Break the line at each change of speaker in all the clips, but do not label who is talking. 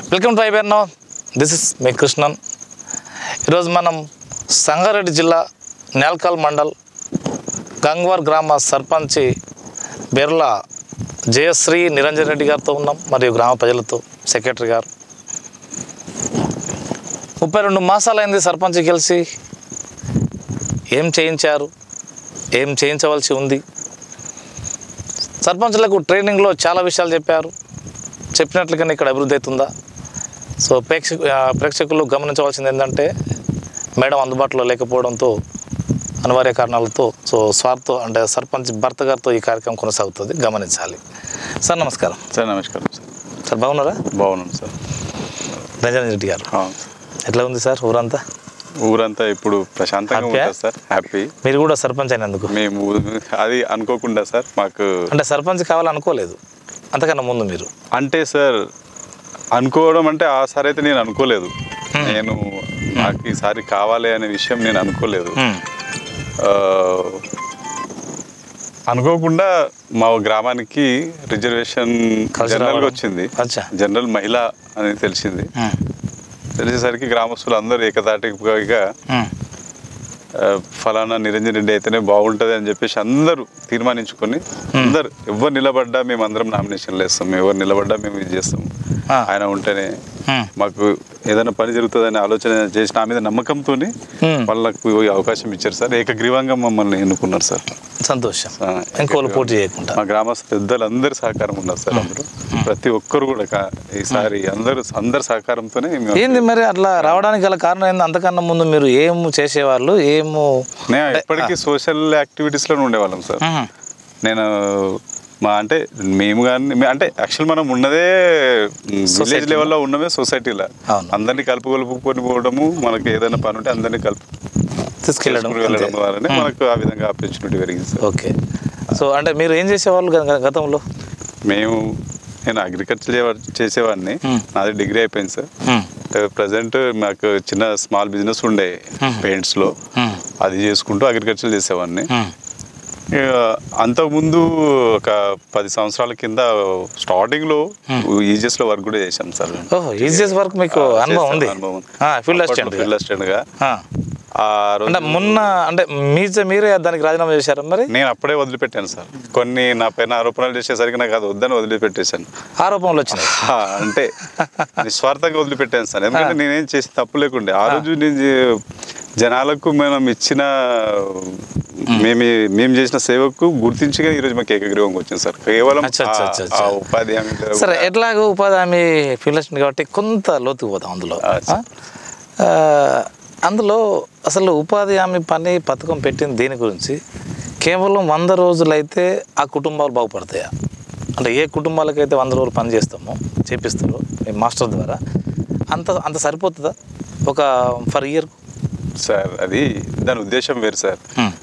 Welcome to Iberno this is me Krishnan ఈరోజు మనం సంగారెడ్డి జిల్లా నేల్కల్ మండల్ గంగ్వార్ గ్రామ సర్పంచి బెర్ల జయశ్రీ నిరంజన్ రెడ్డి గారితో ఉన్నాం మరియు గ్రామ ప్రజలతో సెక్రటరీ గారు ముప్పై రెండు మాసాలైంది సర్పంచ్ గెలిచి ఏం చేయించారు ఏం చేయించవలసి ఉంది సర్పంచ్లకు ట్రైనింగ్లో చాలా విషయాలు చెప్పారు చెప్పినట్లుగానే ఇక్కడ అభివృద్ధి అవుతుందా సో ప్రేక్షకు ఆ, ప్రేక్షకులు గమనించవలసింది ఏంటంటే మేడం అందుబాటులో లేకపోవడంతో అనివార్య కారణాలతో సో స్వార్థ అంటే సర్పంచ్ భర్త గారితో ఈ కార్యక్రమం కొనసాగుతుంది గమనించాలి సార్ నమస్కారం
సార్ నమస్కారం సార్
సార్ బాగున్నారా
బాగున్నాను సార్
రంజన్ రెడ్డి గారు
అవును సార్.
ఎట్లా ఉంది సార్ ఊరంతా
ఊరంతా ఇప్పుడు ప్రశాంతంగా
Happy-ఆ?
ఉంటుంది సార్ హ్యాపీ
మీరు కూడా సర్పంచ్ అయినందుకు
మేము అది అనుకోకుండా సార్ మాకు
అంటే సర్పంచ్ కావాలనుకోలేదు అంతకన్నా ముందు మీరు
అంటే సార్ అనుకోవడం అంటే ఆ సారి అయితే నేను అనుకోలేదు నేను నాకు ఈసారి కావాలి అనే విషయం నేను అనుకోలేదు
మ్మ్.
ఆ, అనుకోకుండా మా గ్రామానికి రిజర్వేషన్
కలిసి
జనరల్గా
రావడం.
వచ్చింది
అచ్చా
జనరల్ మహిళ అని తెలిసింది
మ్మ్.
తెలిసేసరికి గ్రామస్తులు అందరూ ఏకతాటిగా
మ్మ్.
ఆ, ఫలానా నిరంజన్ రెడ్డి అయితేనే బాగుంటుంది అని చెప్పేసి అందరూ తీర్మానించుకొని అందరు ఎవరు నిలబడ్డా మేము అందరం నామినేషన్లు వేస్తాం ఎవరు నిలబడ్డా మేము ఇది చేస్తాం
ఆ.
ఆయన ఉంటేనే
మ్మ్.
మాకు ఏదైనా పని జరుగుతుందని ఆలోచన చేసి నా మీద నమ్మకంతో
మ్మ్.
వాళ్ళకు ఈ అవకాశం ఇచ్చారు సార్ ఏకగ్రీవంగా మమ్మల్ని ఎన్నుకున్నారు సార్
సంతోషం
ఆ,
ఇంకోళ్ళు పోటీ చేయకుండా
మా గ్రామస్థ పెద్దలు అందరి సహకారం ఉన్నారు సార్ అందరూ ప్రతి ఒక్కరు కూడా కా- ఈసారి అందరూ అందరి సహకారంతోనే మేము
ఏంది మరి అట్లా రావడానికి గల కారణం ఏంది అంతకన్నా ముందు మీరు ఏం చేసేవాళ్ళు ఏము
నేను ఎప్పటికీ సోషల్ యాక్టివిటీస్లో ఉండేవాళ్ళం సార్
మ్మ్.
నేను మా అంటే మేము కానీ మే- అంటే యాక్చువల్ మనం ఉన్నదే విలేజ్
Society
లెవెల్లో ఉన్నమే సొసైటీలో
అవును.
అందరినీ కలుపుకొలుపుకొని పోవడము మనకి ఏదైనా పని ఉంటే అందరినీ కలుపు
తీసుకెళ్ళడం
చేసుకుని వెళ్ళడం
అంతే.
ద్వారానే మనకు ఆ విధంగా ఆపర్చునిటీ పెరిగింది సార్
ఓకే సో అంటే మీరు ఏం చేసేవాళ్ళు గ- గతంలో
మేము నేను అగ్రికల్చర్ చేసేవాడిని
మ్మ్.
నాది డిగ్రీ అయిపోయింది సార్
మ్మ్.
ప్రజెంట్ మాకు చిన్న స్మాల్ బిజినెస్ ఉండే పెయింట్స్లో
మ్మ్.
అది చేసుకుంటూ అగ్రికల్చర్ చేసేవాడిని
మ్మ్.
ఇక అంతకుముందు ఒక పది సంవత్సరాల కింద స్టార్టింగ్లో ఈజిఎస్లో వర్క్ కూడా చేశాం సార్
ఓహో ఈజీఎస్ వర్క్ మీకు అనుభవం ఉంది
అనుభవం
ఫీల్డ్ అసిస్టెంట్
ఫీల్డ్ అసిస్టెంట్గా ఆ రోజు
అంటే మొన్న అంటే మీరే మీరే దానికి రాజీనామా చేశారా మరి
నేను అప్పుడే వదిలిపెట్టాను సార్ కొన్ని నా పైన ఆరోపణలు చేసేసరికి నాకు అది వద్దని వదిలిపెట్టేశాను
ఆరోపణలు వచ్చినాయి
ఆ, అంటే నిస్వార్థంగా వదిలిపెట్టాను సార్ ఎందుకంటే నేనేం చేసి తప్పు లేకుండే ఆ రోజు నేను చే- జనాలకు మనం ఇచ్చిన మేము మేము చేసిన సేవకు గుర్తించగా ఈరోజు మాకు ఏకగ్రీవంగా వచ్చింది సార్ కేవలం
అచ్చా, అచ్చా, అచ్చా,
ఆ- ఆ ఉపాధి హామీ మీద
సరే ఎట్లాగో ఉపాధి హామీ ఫీల్డ్ అసిస్టెంట్ కాబట్టి కొంత లోతుకు పోతాం అందులో
ఆ,
ఆ? ఆ, అందులో అసలు ఉపాధి హామీ పని పథకం పెట్టింది దేని గురించి కేవలం వంద రోజులైతే ఆ కుటుంబాలు బాగుపడతాయా అంటే ఏ కుటుంబాలకైతే వంద రోజులు పని చేస్తామో చేపిస్తారో ఈ మాస్టర్ ద్వారా అంత అంత సరిపోతుందా ఒక ఫర్ ఇయర్
సార్ అది దాని ఉద్దేశం వేరు సార్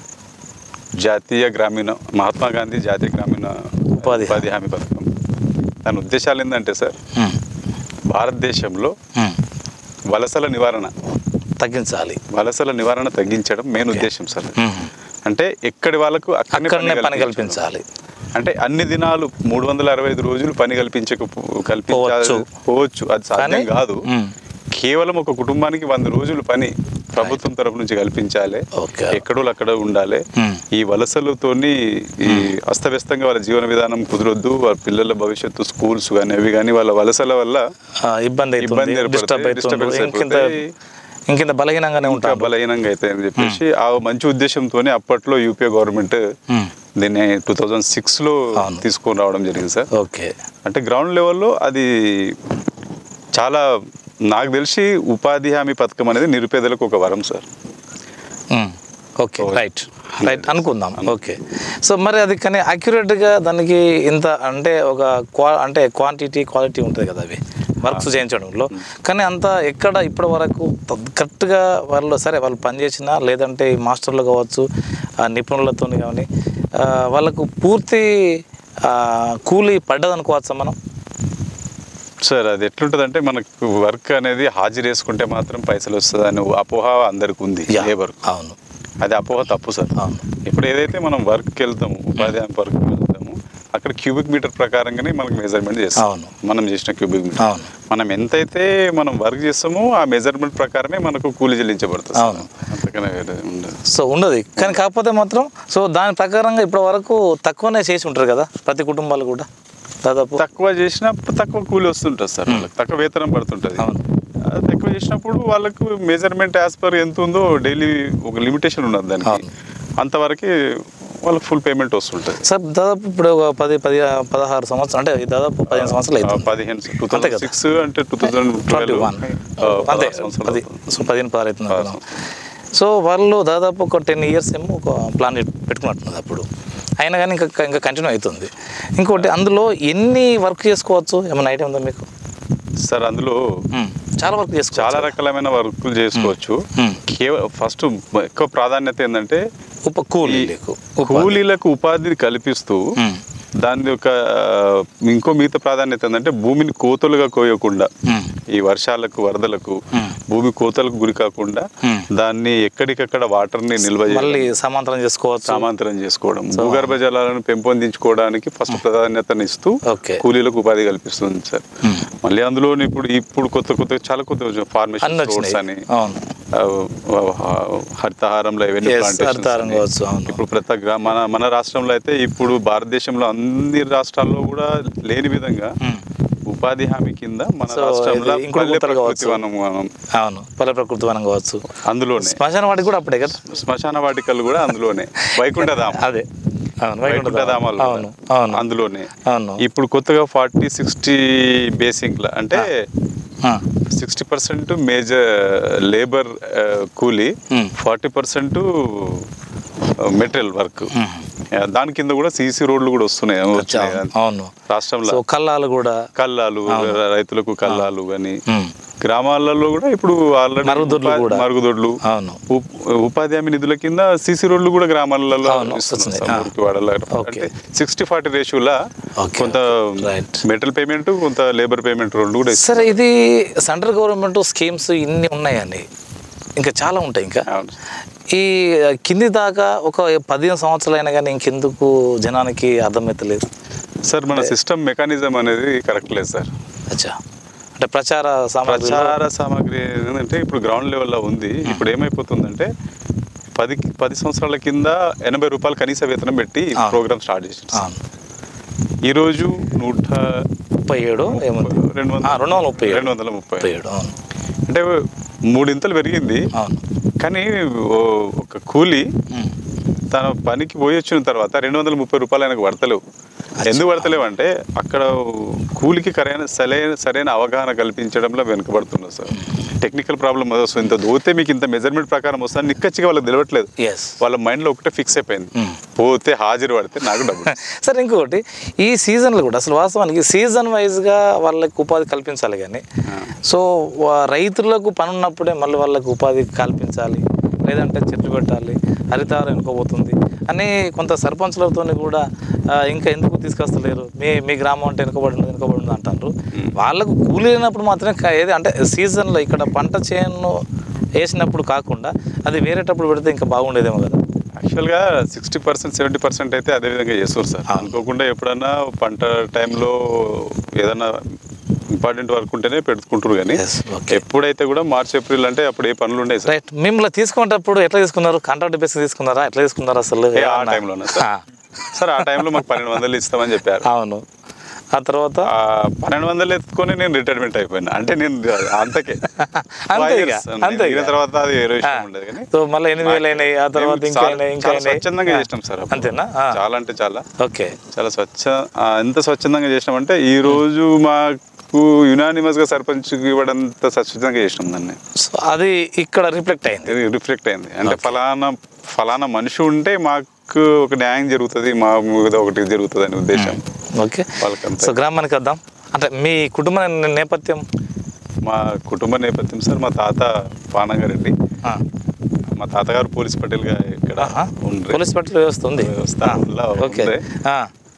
జాతీయ గ్రామీణ మహాత్మా గాంధీ జాతీయ గ్రామీణ
ఉపాధి
ఉపాధి హామీ పథకం దాని ఉద్దేశాలు ఏంటంటే సార్ భారతదేశంలో వలసల నివారణ
తగ్గించాలి
వలసల నివారణ తగ్గించడం మెయిన్ ఉద్దేశం సార్
మ్మ్.
అంటే ఎక్కడి వాళ్ళకు అక్కడనే
అక్కడనే పని
కల్పించడం.
కల్పించాలి
అంటే అన్ని దినాలు మూడు వందల అరవై ఐదు రోజులు పని కల్పించక కల్పించాలి
పోవచ్చు.
పోవచ్చు అది సాధ్యం
కానీ-
కాదు
మ్మ్.
కేవలం ఒక కుటుంబానికి వంద రోజులు పని ప్రభుత్వం తరపు నుంచి కల్పించాలి
ఓకే.
ఎక్కడో అక్కడ ఉండాలి
మ్మ్.
ఈ వలసలతోని ఈ అస్తవ్యస్తంగా వాళ్ళ జీవన విధానం కుదరొద్దు వాళ్ళ పిల్లల భవిష్యత్తు స్కూల్స్ కానీ అవి కానీ వాళ్ళ వలసల వల్ల
ఆ, ఇబ్బంది
ఇబ్బంది
అవుతుంది
ఏర్పడుతుంది,
డిస్టర్బ్ అవుతుంది
disturbance
ఇంకింత
అయిపోతాయి.
ఇంకింత బలహీనంగానే
ఇంకా
ఉంటాం
బలహీనంగా అవుతాయి అని చెప్పేసి ఆ మంచి ఉద్దేశంతోనే అప్పట్లో యూపీఏ గవర్నమెంట్
మ్మ్.
దీన్ని టూ థౌజండ్ సిక్స్లో
అవును.
తీసుకొని రావడం జరిగింది సార్
ఓకే
అంటే గ్రౌండ్ లెవెల్లో అది చాలా నాకు తెలిసి ఉపాధి హామీ పథకం అనేది నిరుపేదలకు ఒక వరం సార్
మ్మ్. ఓకే రైట్ రైట్ అనుకుందాం ఓకే సో మరి అది కానీ అక్యురేట్గా దానికి ఇంత అంటే ఒక క్వా అంటే క్వాంటిటీ క్వాలిటీ ఉంటుంది కదా అవి వర్క్స్ చేయించడంలో కానీ అంత ఎక్కడ ఇప్పటి వరకు కరెక్ట్గా వాళ్ళు సరే వాళ్ళు పనిచేసినా లేదంటే ఈ మాస్టర్లు కావచ్చు ఆ నిపుణులతో కానీ ఆ, వాళ్ళకు పూర్తి ఆ, కూలీ పడ్డదనుకోవచ్చా మనం
సార్ అది ఎట్లుంటుందంటే మనకు వర్క్ అనేది హాజరు వేసుకుంటే మాత్రం పైసలు వస్తుంది అని అపోహ అందరికి ఉంది
యా,
లేబర్
అవును
అది అపోహ తప్పు సార్
అవును
ఇప్పుడు ఏదైతే మనం వర్క్కి వెళ్తాము ఉపాధి హామీ వర్క్కి వెళ్తాము అక్కడ క్యూబిక్ మీటర్ ప్రకారంగానే మనకు మెజర్మెంట్ చేస్తాం
అవును.
మనం చేసిన క్యూబిక్ మీటర్
అవును
మనం ఎంతైతే మనం వర్క్ చేస్తామో ఆ మెజర్మెంట్ ప్రకారమే మనకు కూలి చెల్లించబడుతుంది సార్.
అవును.
అంతకన్నా వేరే ఉండదు
సో ఉండదు కానీ కాకపోతే మాత్రం సో దాని ప్రకారంగా ఇప్పటి వరకు తక్కువనే చేసి ఉంటారు కదా ప్రతి కుటుంబాలు కూడా దాదాపు
తక్కువ చేసినప్పుడు తక్కువ కూలి వస్తుంటుంది సార్ వాళ్ళకి తక్కువ వేతనం పడుతుంటుంది
అవును.
ఆ, తక్కువ చేసినప్పుడు వాళ్ళకు మెజర్మెంట్ యాజ్ పర్ ఎంత ఉందో డైలీ ఒక లిమిటేషన్ ఉన్నది దానికి
అవును.
అంతవరకు వాళ్ళకి ఫుల్ పేమెంట్ వస్తుంటుంది
సార్ దాదాపు ఇప్పుడు ఒక పది పది పదహారు సంవత్సరాలు అంటే దాదాపు పదిహేను సంవత్సరాలు
ఆ,
అవుతుంది
పదిహేను టూ
అంతే కదా.
థౌసండ్ సిక్స్ అంటే టూ థౌసండ్
ట్వంటీ వన్ అంతే పది సో పదిహేను పదహారు అవుతుంది అనుకుందాం. సో వాళ్ళు దాదాపు ఒక టెన్ ఇయర్స్ ఏమో ఒక ప్లాన్ పెట్టుకున్నట్టున్నది అప్పుడు అయినా కానీ ఇంకా ఇంకా కంటిన్యూ అవుతుంది ఇంకోటి అందులో ఎన్ని వర్క్ చేసుకోవచ్చు ఏమైనా ఐడియా ఉందా మీకు
సార్ అందులో
మ్మ్. చాలా వర్క్ చేసుకోవచ్చు
చాలా రకాలమైన వర్కులు చేసుకోవచ్చు
మ్మ్.
కేవలం ఫస్ట్ ఎక్కువ ప్రాధాన్యత ఏంటంటే
ఉప కూలీలకు ఉపాధి.
కూలీలకు ఉపాధిని కల్పిస్తూ
మ్మ్.
దాని యొక్క ఇంకో మిగతా ప్రాధాన్యత ఏంటంటే భూమిని కోతలుగా కోయకుండా
మ్మ్.
ఈ వర్షాలకు వరదలకు
మ్మ్.
భూమి కోతలకు గురి కాకుండా
మ్మ్.
దాన్ని ఎక్కడికక్కడ వాటర్ని నిల్వ చేయడం,
మళ్ళీ సమాంతరం చేసుకోవచ్చు
సామాంతరం చేసుకోవడం భూగర్భ జలాలను పెంపొందించుకోవడానికి ఫస్ట్ ప్రాధాన్యతను ఇస్తూ
ఓకే
కూలీలకు ఉపాధి కల్పిస్తుంది సార్
మ్మ్.
మళ్ళీ అందులో ఇప్పుడు ఇప్పుడు కొత్త కొత్త చాలా కొత్త ఫార్మేషన్
అన్ని
రోడ్స్
వచ్చినాయి
అని
అవును
ఆ, ఆ, హరితహారంలో ఇవన్నీ
Yes,
plantations
హరితహారం
అని.
కావచ్చు, అవును.
ఇప్పుడు ప్రతి గ్రా- మన మన రాష్ట్రంలో అయితే ఇప్పుడు భారతదేశంలో అన్ని రాష్ట్రాల్లో కూడా లేని విధంగా
మ్మ్.
ఉపాధి హామీ కింద మన
So,
రాష్ట్రంలో
ఇది ఇంకొక
పల్లె
గుంతలు
ప్రకృతి
కావచ్చు.
వనం వనం
అవును పల్లె ప్రకృతి వనం కావచ్చు
అందులోనే
శ్మశాన వాటికి కూడా అప్పుడే కదా
శ్మశాన వాటికలు కూడా అందులోనే వైకుంఠధామం
అదే అవును వైకుంఠ
వైకుంఠధామాలు కూడా
అవును అవును
అందులోనే
అవును
ఇప్పుడు కొత్తగా ఫార్టీ సిక్స్టీ బేసింగ్ అంటే
ఆ.
సిక్స్టీ పర్సెంట్ మేజర్ లేబర్ కూలీ
Hmm.
Forty percent material work దాని కింద కూడా సీసీ రోడ్లు కూడా వస్తున్నాయి వచ్చినాయి
అవును
రాష్ట్రంలో
సో కళ్ళాలు కూడా
కల్లాలు రైతులకు కల్లాలు కానీ
మ్మ్.
గ్రామాలలో కూడా ఇప్పుడు ఆల్రెడీ
మరుగుదొడ్లు
ఉపా-
కూడా.
మరుగుదొడ్లు
అవును
ఉప్- ఉపాధి హామీ నిధుల కింద సీసీ రోడ్లు కూడా గ్రామాలలో
అవును, వస్తున్నాయి. ఆ. ఓకే.
అంటే సిక్స్టీ ఫార్టీ రేషియోలా
ఓకే.
కొంత
రైట్.
మెటల్ పేమెంట్ కొంత లేబర్ పేమెంట్ రెండు కూడా ఇస్తారు.
సరే ఇది సెంట్రల్ గవర్నమెంట్ స్కీమ్స్ ఇన్ని ఉన్నాయండి ఇంకా చాలా ఉంటాయి ఇంకా
అవును.
ఈ కింది దాకా ఒక పదిహేను సంవత్సరాలు అయినా కానీ ఇంకెందుకు జనానికి అర్థమవుతలేదు
సార్ మన సిస్టమ్ మెకానిజం అనేది కరెక్ట్ లేదు సార్
అచ్చా అంటే ప్రచార సామాగ్రి
ప్రచార సామాగ్రి ఏంటంటే ఇప్పుడు గ్రౌండ్ లెవెల్లో ఉంది ఇప్పుడు ఏమైపోతుందంటే పది పది సంవత్సరాల కింద ఎనభై రూపాయలు కనీస వేతనం పెట్టి
అవును.
ప్రోగ్రామ్ స్టార్ట్ చేసింది
అవును.
ఈరోజు నూట
ముప్పై ఏడు ఏముంది
రెండు వందల
ఆ, రెండు వందల ముప్పై ఏడు
రెండు వందల ముప్పై
ముప్పై ఏడు అవును
అంటే మూడింతలు పెరిగింది
అవును
కానీ ఓ- ఒక కూలి
ఉమ్.
తన పనికి పోయి వచ్చిన తర్వాత రెండు వందల ముప్పై రూపాయలు ఆయనకు పడతలేవు ఎందుకు పడతలేవు అంటే అక్కడ కూలికి సరైన సరైన సరైన అవగాహన కల్పించడంలో వెనుకబడుతున్నారు సార్ టెక్నికల్ ప్రాబ్లం అది వస్తుంది ఇంత దోతే మీకు ఇంత మెజర్మెంట్ ప్రకారం వస్తుంది నిక్కచ్చిగా వాళ్ళకి తెలియట్లేదు
ఎస్
వాళ్ళ మైండ్లో ఒకటే ఫిక్స్ అయిపోయింది
Hmm.
పోతే హాజరు పడితే నాకు డబ్బులు
సరే ఇంకొకటి ఈ సీజన్లో కూడా అసలు వాస్తవానికి సీజన్ వైజ్గా వాళ్ళకి ఉపాధి కల్పించాలి కానీ సో వా- రైతులకు పని ఉన్నప్పుడే మళ్ళీ వాళ్ళకి ఉపాధి కల్పించాలి లేదంటే చెట్లు పెట్టాలి హరితారం ఎన్నుకోబోతుంది అని కొంత సర్పంచులతో కూడా ఆ, ఇంకా ఎందుకు తీసుకొస్తలేరు మీ మీ గ్రామం అంటే వెనుకబడి వెనుకబడి అంటారు వాళ్ళకు కూలి లేనప్పుడు మాత్రమే క- ఏది అంటే సీజన్లో ఇక్కడ పంట చేను వేసినప్పుడు కాకుండా అది వేరేటప్పుడు పెడితే ఇంకా బాగుండేదేమో కదా
యాక్చువల్గా సిక్స్టీ పర్సెంట్ సెవెంటీ పర్సెంట్ అయితే అదే విధంగా చేస్తారు సార్ అనుకోకుండా ఎప్పుడన్నా పంట టైంలో ఏదైనా ఇంపార్టెంట్ వర్క్ ఉంటేనే పెట్టుకుంటారు కానీ
Yes, okay.
ఎప్పుడైతే కూడా మార్చ్ ఏప్రిల్ అంటే అప్పుడు ఏ పనులు ఉన్నాయి సార్
రైట్ మిమ్మల్ని తీసుకునేటప్పుడు ఎట్లా తీసుకున్నారు కాంట్రాక్ట్ బేస్ తీసుకున్నారా ఎట్లా తీసుకున్నారు అసలు
ఏ, ఆ
ఏమన్నా?
టైంలోనే సార్
ఆ,
సార్ ఆ టైంలో మాకు పన్నెండు వందలు ఇస్తామని చెప్పారు
అవును ఆ తర్వాత
ఆ పన్నెండు వందలు ఎత్తుకొని నేను రిటైర్మెంట్ అయిపోయాను అంటే నేను అంతకే
అంతే
Five
ఇక,
years.
అంతే
నేను దిగిన
ఇక.
తర్వాత అది వేరే
ఆ,
విషయం ఉండదు కానీ
సో మళ్ళీ ఎనిమిది వేలు అయినాయి ఆ తర్వాత
మేము
ఇంకా
చాలా-
అయినాయి ఇంకా
చాలా
అయినాయి
స్వచ్ఛందంగా
ఆ,
చేసినాం సార్ అప్పుడు.
అంతేనా ఆ,
చాలా అంటే చాలా
ఓకే
చాలా స్వచ్ఛ ఆ, ఎంత స్వచ్ఛందంగా చేసినామంటే ఈ రోజు మాకు యునానిమస్ గా సర్పంచ్ ఇవ్వడంత స్వచ్ఛందంగా చేసినాం దాన్ని
సో అది ఇక్కడ రిఫ్లెక్ట్ అయింది
ఇది రిఫ్లెక్ట్ అయింది అంటే ఫలానా ఫలానా మనిషి ఉంటే మాకు ఒక న్యాయం జరుగుతుంది మా మీద ఒకటి జరుగుతుంది అనే ఉద్దేశం
ఓకే
వాళ్ళకంతా
సో గ్రామానికి వద్దాం అంటే మీ కుటుంబ నే- నేపథ్యం
మా కుటుంబ నేపథ్యం సార్ మా తాత పానంగారెడ్డి
ఆ,
మా తాతగారు పోలీస్ పటేల్ గా ఇక్కడ
ఆహా.
ఉండ్రి.
పోలీస్ పట్ల వ్యవస్థ ఉంది
వ్యవస్థ
ఆ,
వల్ల
ఓకే
ఉంది.
ఆ,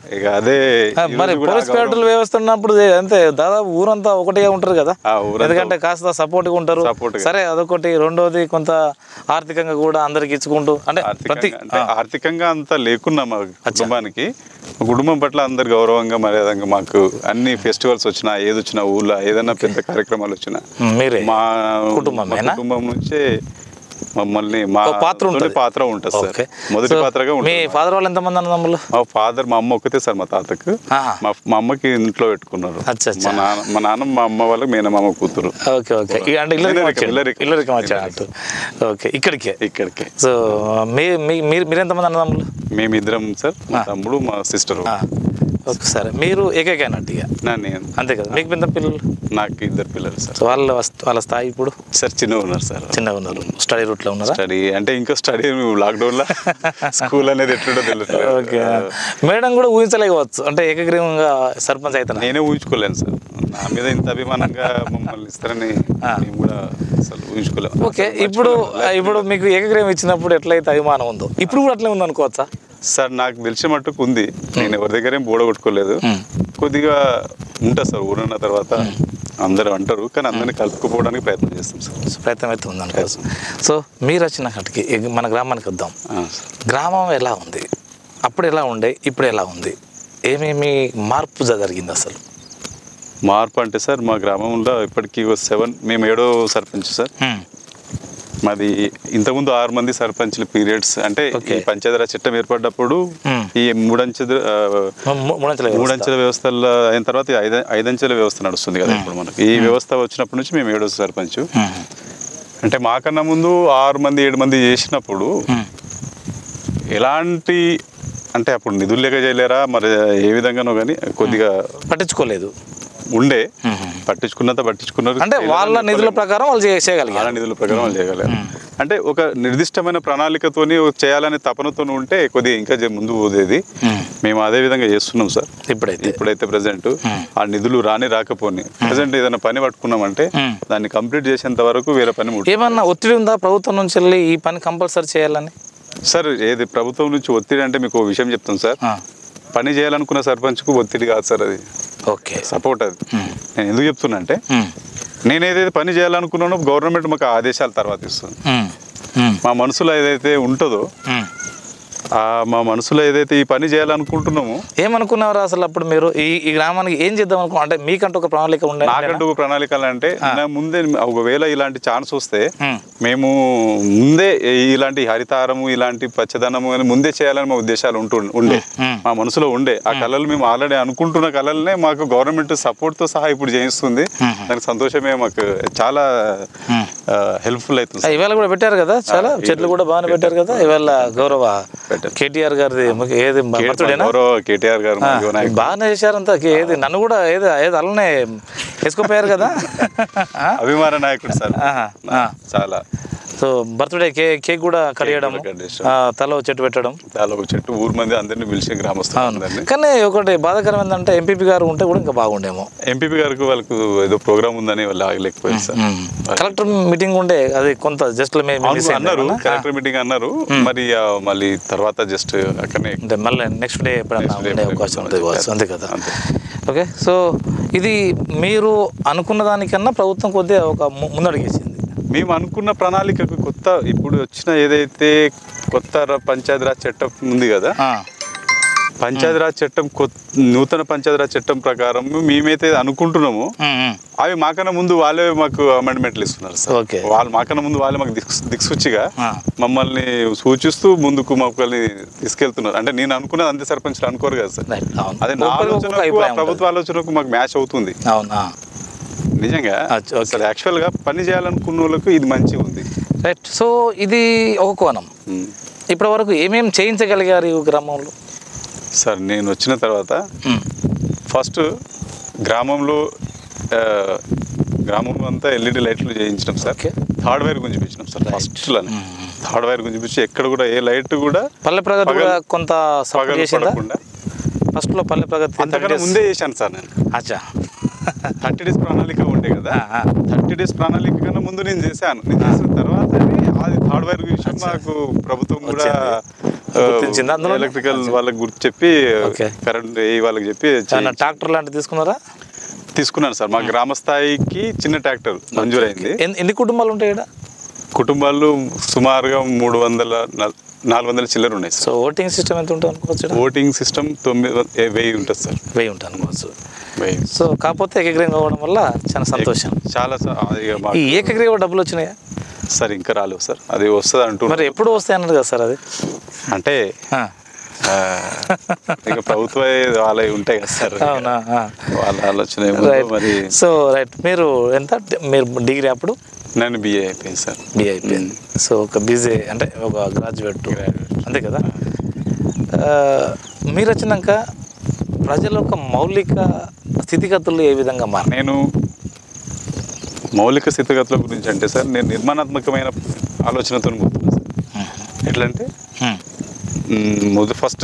ఇక అదే
ఆ,
ఈ
మరి
రోజు కూడా
పోలీస్
ఆ గౌరవం-
పేటల వ్యవస్థ ఉన్నప్పుడు ఏ- అంతే దాదాపు ఊరంతా ఒకటిగా ఉంటారు కదా
ఆ, ఊరంతా
ఎందుకంటే కాస్త సపోర్ట్గా ఉంటారు
Support గా.
సరే అదొకటి రెండోది కొంత ఆర్థికంగా కూడా అందరికి ఇచ్చుకుంటూ అంటే ప్రతి
ఆర్థికంగా అంటే ఆర్థికంగా అంత లేకున్నా మా కుటుంబానికి మా కుటుంబం పట్ల అందరు గౌరవంగా మర్యాదంగా మాకు అన్ని ఫెస్టివల్స్ వచ్చినా ఏది వచ్చినా ఊళ్ళో ఏదైనా పెద్ద కార్యక్రమాలు వచ్చినా
ఉమ్, మీరే
మా
కుటుంబమేనా?
మా కుటుంబం నుంచే మమ్మల్ని మా
ఒక పాత్ర
తోటి
ఉంటుంది
పాత్ర ఉంటుంది సార్
ఓకే
మొదటి
సో
పాత్రగా
మీ
ఉంటుంది
ఫాదర్ వాళ్ళు ఎంతమంది అన్నదమ్ములు
మా ఫాదర్ మా అమ్మ ఒకతే సార్ మా తాతకు
ఆహా.
మా మా అమ్మకి ఇంట్లో పెట్టుకున్నారు
అచ్చా, అచ్చా.
మా నాన్న మా నాన్న మా అమ్మ వాళ్ళకి మేనమామ కూతురు
ఓకే ఓకే ఇక అంటే ఇల్లరికం
ఇల్లరికం,
వచ్చాడు
ఇల్లరికం.
ఇల్లరికం వచ్చాడు ఓకే ఇక్కడికే
ఇక్కడికి
సో మీ మీ- మీరు మీరు ఎంతమంది అన్నదమ్ములు
మేమిద్దరం సార్ మా తమ్ముడు మా సిస్టర్
ఆ, ఓకే సరే మీరు ఏకైకైనట్టు ఇక
నా నేను
అంతే కదా మీకు పెద్ద పిల్లలు
నాకు ఇద్దరు పిల్లలు సార్
సో వాళ్ళ వస్తు- వాళ్ళ స్థాయి ఇప్పుడు
సార్ చిన్నగా ఉన్నారు సార్
చిన్నగా ఉన్నారు స్టడీ రూట్లో ఉన్నారా
స్టడీ అంటే ఇంకా స్టడీ లాక్డౌన్ లో స్కూల్ అనేది ఎట్లుండో తెలియదు
ఓకే మేడం కూడా ఊహించలేకపోవచ్చు అంటే ఏకగ్రీవంగా సర్పంచ్ అవుతున్నా
నేనే ఊహించుకోలేను సార్ నా మీద ఇంత అభిమానంగా మమ్మల్ని ఇస్తారని నేను కూడా అసలు ఊహించుకోలేను
ఓకే ఇప్పుడు ఇప్పుడు మీకు ఏకగ్రీవం ఇచ్చినప్పుడు ఎట్లయితే అభిమానం ఉందో ఇప్పుడు కూడా అట్లే ఉంది అనుకోవచ్చా
సార్ నాకు తెలిసిన మట్టుకు ఉంది నేను ఎవరి దగ్గర ఏం బోడ కొట్టుకోలేదు
మ్మ్.
కొద్దిగా ఉంటా సార్ ఊరన్న తర్వాత అందరూ అంటారు కానీ అందరినీ కలుపుకోవడానికి ప్రయత్నం చేస్తాం సార్
సో ప్రయత్నం అయితే ఉంది అనుకోవచ్చు సో మీరు వచ్చిన కాటికి ఇక మన గ్రామానికి వద్దాం
ఆ, సార్.
గ్రామం ఎలా ఉంది అప్పుడు ఎలా ఉండే ఇప్పుడు ఎలా ఉంది ఏమేమి మార్పు జరిగింది అసలు
మార్పు అంటే సార్ మా గ్రామంలో ఇప్పటికీ సెవెన్ మేము ఏడో సర్పంచ్ సార్
మ్మ్.
మాది ఇంతకుముందు ఆరు మంది సర్పంచ్ల పీరియడ్స్ అంటే
Okay.
ఈ పంచాయతీరాజ్ చట్టం ఏర్పడ్డప్పుడు
Hmm.
ఈ మూడంచెల ఆ,
ము- ము- మూడంచెల వ్యవస్థ.
మూడంచెల వ్యవస్థల్లో అయిన తర్వాత ఈ ఐద ఐదంచెల వ్యవస్థ నడుస్తుంది కదా ఇప్పుడు మనకి ఈ వ్యవస్థ వచ్చినప్పటి నుంచి మేము ఏడో సర్పంచ్
మ్మ్.
అంటే మాకన్నా ముందు ఆరు మంది ఏడు మంది చేసినప్పుడు
మ్మ్.
ఎలాంటి అంటే అప్పుడు నిధులు లేక చేయలేరా మరి ఏ విధంగానో కానీ కొద్దిగా
పట్టించుకోలేదు
ఉండే
మ్మ్.
పట్టించుకున్నంత పట్టించుకున్నారు
అంటే వాళ్ళ నిధుల ప్రకారం వాళ్ళు చే- చేయగలిగారు
చాలా నిధుల ప్రకారం వాళ్ళు చేయగలరు అంటే ఒక నిర్దిష్టమైన ప్రణాళికతోని చేయాలనే తపనతో ఉంటే కొద్దిగా ఇంకా జర ముందు పోదేది
మ్మ్.
మేము అదే విధంగా చేస్తున్నాం సార్
ఇప్పుడైతే
ఇప్పుడైతే ప్రజెంట్ ఆ నిధులు రాని రాకపోని ప్రజెంట్ ఏదైనా పని పట్టుకున్నామంటే
మ్మ్.
దాన్ని కంప్లీట్ చేసేంత వరకు వేరే పని ముట్టు
ఏమన్నా ఒత్తిడి ఉందా ప్రభుత్వం నుంచి వెళ్ళి ఈ పని కంపల్సరీ చేయాలని
సార్ ఏది ప్రభుత్వం నుంచి ఒత్తిడి అంటే మీకు ఓ విషయం చెప్తాను సార్
ఆ,
పని చేయాలనుకున్న సర్పంచ్కు ఒత్తిడి కాదు సార్ అది
ఓకే
సపోర్ట్ అది
మ్మ్.
నేను ఎందుకు చెప్తున్నా అంటే
మ్మ్.
నేను ఏదైతే పని చేయాలనుకున్నానో గవర్నమెంట్ మాకు ఆదేశాల తర్వాత ఇస్తుంది
మ్మ్. మ్మ్.
మా మనసులో ఏదైతే ఉంటుందో
మ్మ్.
ఆ మా మనసులో ఏదైతే ఈ పని చేయాలనుకుంటున్నామో
ఏమనుకున్నారు అసలు అప్పుడు మీరు ఈ ఈ గ్రామానికి ఏం చేద్దాం అనుకో అంటే మీకంటూ ఒక ప్రణాళిక ఉండే
నాకంటూ ఒక ప్రణాళికలు అంటే నా ముందే ఒకవేళ ఇలాంటి ఛాన్స్ వస్తే
మ్మ్.
మేము ముందే ఇలాంటి హరితారము ఇలాంటి పచ్చదనము అని ముందే చేయాలని మా ఉద్దేశాలు ఉంటు ఉండే
మ్మ్.
మా మనసులో ఉండే ఆ కళలు మేము ఆల్రెడీ అనుకుంటున్న కళలనే మాకు గవర్నమెంట్ సపోర్ట్ తో సహా ఇప్పుడు చేయిస్తుంది దానికి సంతోషమే మాకు చాలా హెల్ప్ఫుల్ అవుతుంది
ఆ, ఇవాళ కూడా పెట్టారు కదా చాలా చెట్లు కూడా బాగానే పెట్టారు కదా ఇవాళ గౌరవ కేటీఆర్ గారిది ముఖ్య- ఏది బర్త్డేనా
గౌరవ కేటీఆర్ గారు మా యువ నాయకుడు.
బాగానే చేశారంతా ఏది నన్ను కూడా ఏది ఏది అలానే వేసుకుపోయారు కదా ఆ?
అభిమాన నాయకుడు సార్
ఆహా, ఆ.
చాలా
సో బర్త్డే కేక్ కేక్ కూడా కడియడం
కూడా cut చేసాం.
ఆ, తల చెట్టు పెట్టడం
చాలా ఒక చెట్టు ఊరు మంది అందరినీ పిలిచి గ్రామస్తులు
అవును
అందరినీ
కానీ ఒకటి బాధాకరం ఏంటంటే ఎంపీపీ గారు ఉంటే కూడా ఇంకా బాగుండేమో
ఎంపీపీ గారికి వాళ్ళకు ఏదో ప్రోగ్రామ్ ఉందని వాళ్ళు ఆగలేకపోయింది సార్
కలెక్టర్ మీటింగ్ ఉండే అది కొంత జస్ట్
అవును, అన్నారు కలెక్టర్ మీటింగ్ అన్నారు మరి ఆ, మళ్ళీ తర్వాత జస్ట్ అక్కడనే
అంటే మళ్ళీ నెక్స్ట్ డే ఎప్పుడన్నా
Next day
ఉండే
ఎప్పుడైనా
అవకాశం ఉంటుంది కావచ్చు అంతే కదా
అంతే.
ఓకే సో ఇది మీరు అనుకున్న దానికన్నా ప్రభుత్వం కొద్దిగా ఒక ము- ముందడుగేసింది
మేము అనుకున్న ప్రణాళికకు కొత్త ఇప్పుడు వచ్చిన ఏదైతే కొత్త ర- పంచాయతీరాజ్ చట్టం ఉంది కదా
ఆ,
పంచాయతీరాజ్ చట్టం కొత్త నూతన పంచాయతీరాజ్ చట్టం ప్రకారం మేమైతే అనుకుంటున్నామో
ఉమ్, ఉమ్.
అవి మాకన్నా ముందు వాళ్ళే మాకు అమెండ్మెంట్లు ఇస్తున్నారు సార్
ఓకే.
వాళ్ళు మాకన్నా ముందు వాళ్ళే మాకు దిక్స్ దిక్సూచిగా
ఆ.
మమ్మల్ని సూచిస్తూ ముందుకు మమ్మల్ని తీసుకెళ్తున్నారు అంటే నేను అనుకున్నది అంతే సర్పంచ్లు అనుకోరు కదా సార్
రైట్, అవును.
అదే నా
ఒక్కొక్కరికి ఒక్కొక్క
ఆలోచనకు ఆ
అభిప్రాయం
ప్రభుత్వ ఆలోచనకు మాకు మ్యాచ్ అవుతుంది
ఉంటుంది. అవును ఆ.
నిజంగా
అచ్చ, ఓకే.
అసలు యాక్చువల్గా పని చేయాలనుకున్న వాళ్ళకు ఇది మంచిగా ఉంది
రైట్ సో ఇది ఒక కోణం
ఉమ్.
ఇప్పటి వరకు ఏమేమి చేయించగలిగారు ఈ గ్రామంలో
సార్ నేను వచ్చిన తర్వాత
ఉమ్,
ఫస్ట్ గ్రామంలో ఆ, గ్రామంలో అంతా ఎల్ఈడి లైట్లు చేయించినాం సార్
ఓకే.
థర్డ్ వైర్ గుంజిపించినాం సార్ ఫస్ట్లోనే థర్డ్ వైర్ గుంజిపించి ఎక్కడ కూడా ఏ లైట్ కూడా
పల్లె ప్రగతి
పగలు-
కూడా కొంత సపోర్ట్
పగలు
చేసిందా
పడకుండా
ఫస్ట్ లో పల్లె ప్రగతి
అంతకన్నా ముందే చేశాను సార్ నేను
అచ్చా
థర్టీ డేస్ ప్రణాళిక ఉండే కదా
ఆ, ఆ.
థర్టీ డేస్ ప్రణాళిక కన్నా ముందు నేను చేశాను నేను చేసిన తర్వాత అది థర్డ్ వైర్ విషయం మాకు ప్రభుత్వం కూడా
గుర్తించిందా అందులో
ఎలక్ట్రికల్ వాళ్ళకి గుర్తు చెప్పి
Okay.
కరెంట్ ఏ వాళ్ళకి చెప్పి
ఏమన్నా ట్రాక్టర్ లాంటివి తీసుకున్నారా
తీసుకున్నాను సార్ మా గ్రామ స్థాయికి చిన్న ట్రాక్టర్ మంజూరైంది
ఎన్ని ఎన్ని కుటుంబాలు ఉంటాయి ఇక్కడ
కుటుంబాలు సుమారుగా మూడు వందల నల్- నాలుగు వందల చిల్లర ఉన్నాయి సార్
సో ఓటింగ్ సిస్టమ్ ఎంత ఉంటుంది అనుకోవచ్చు ఇక్కడ?
ఓటింగ్ సిస్టమ్ తొమ్మిది వ- ఏ- వెయ్యి ఉంటుంది సార్
వెయ్యి ఉంటుంది అనుకోవచ్చు
వెయ్యి
సో కాకపోతే ఏకగ్రీవంగా అవ్వడం వల్ల చాలా సంతోషం
చాలా సార్ అది ఇక
ఈ
మాకు
ఏకగ్రీవ డబ్బులు వచ్చినాయా
సార్ ఇంకా రాలేవు సార్ అది వస్తుంది అంటున్నారు
మరి ఎప్పుడు వస్తాయి అన్నారు కదా సార్ అది
అంటే
ఆ,
ఆ, ఇక ప్రభుత్వ వాళ్ళవి ఉంటాయి కదా సార్
అవునా ఆ.
వాళ్ళ ఆలోచన ఏముందో
రైట్
మరి
సో రైట్ మీరు ఎంత మీరు డిగ్రీ అప్పుడు
నేను బిఏ అయిపోయింది సార్
బిఏ అయిపోయింది సో ఒక బీజే అంటే ఒక గ్రాడ్యుయేట్ అంతే కదా ఆ, మీరు వచ్చినాక ప్రజల యొక్క మౌలిక స్థితిగతులు ఏ విధంగా మారినాయి
నేను మౌలిక స్థితిగతుల గురించి అంటే సార్ నేను నిర్మాణాత్మకమైన ఆలోచనతో పోతున్నాను సార్ ఎట్లంటే
హ్మ్.
మ్, మొదటి ఫస్ట్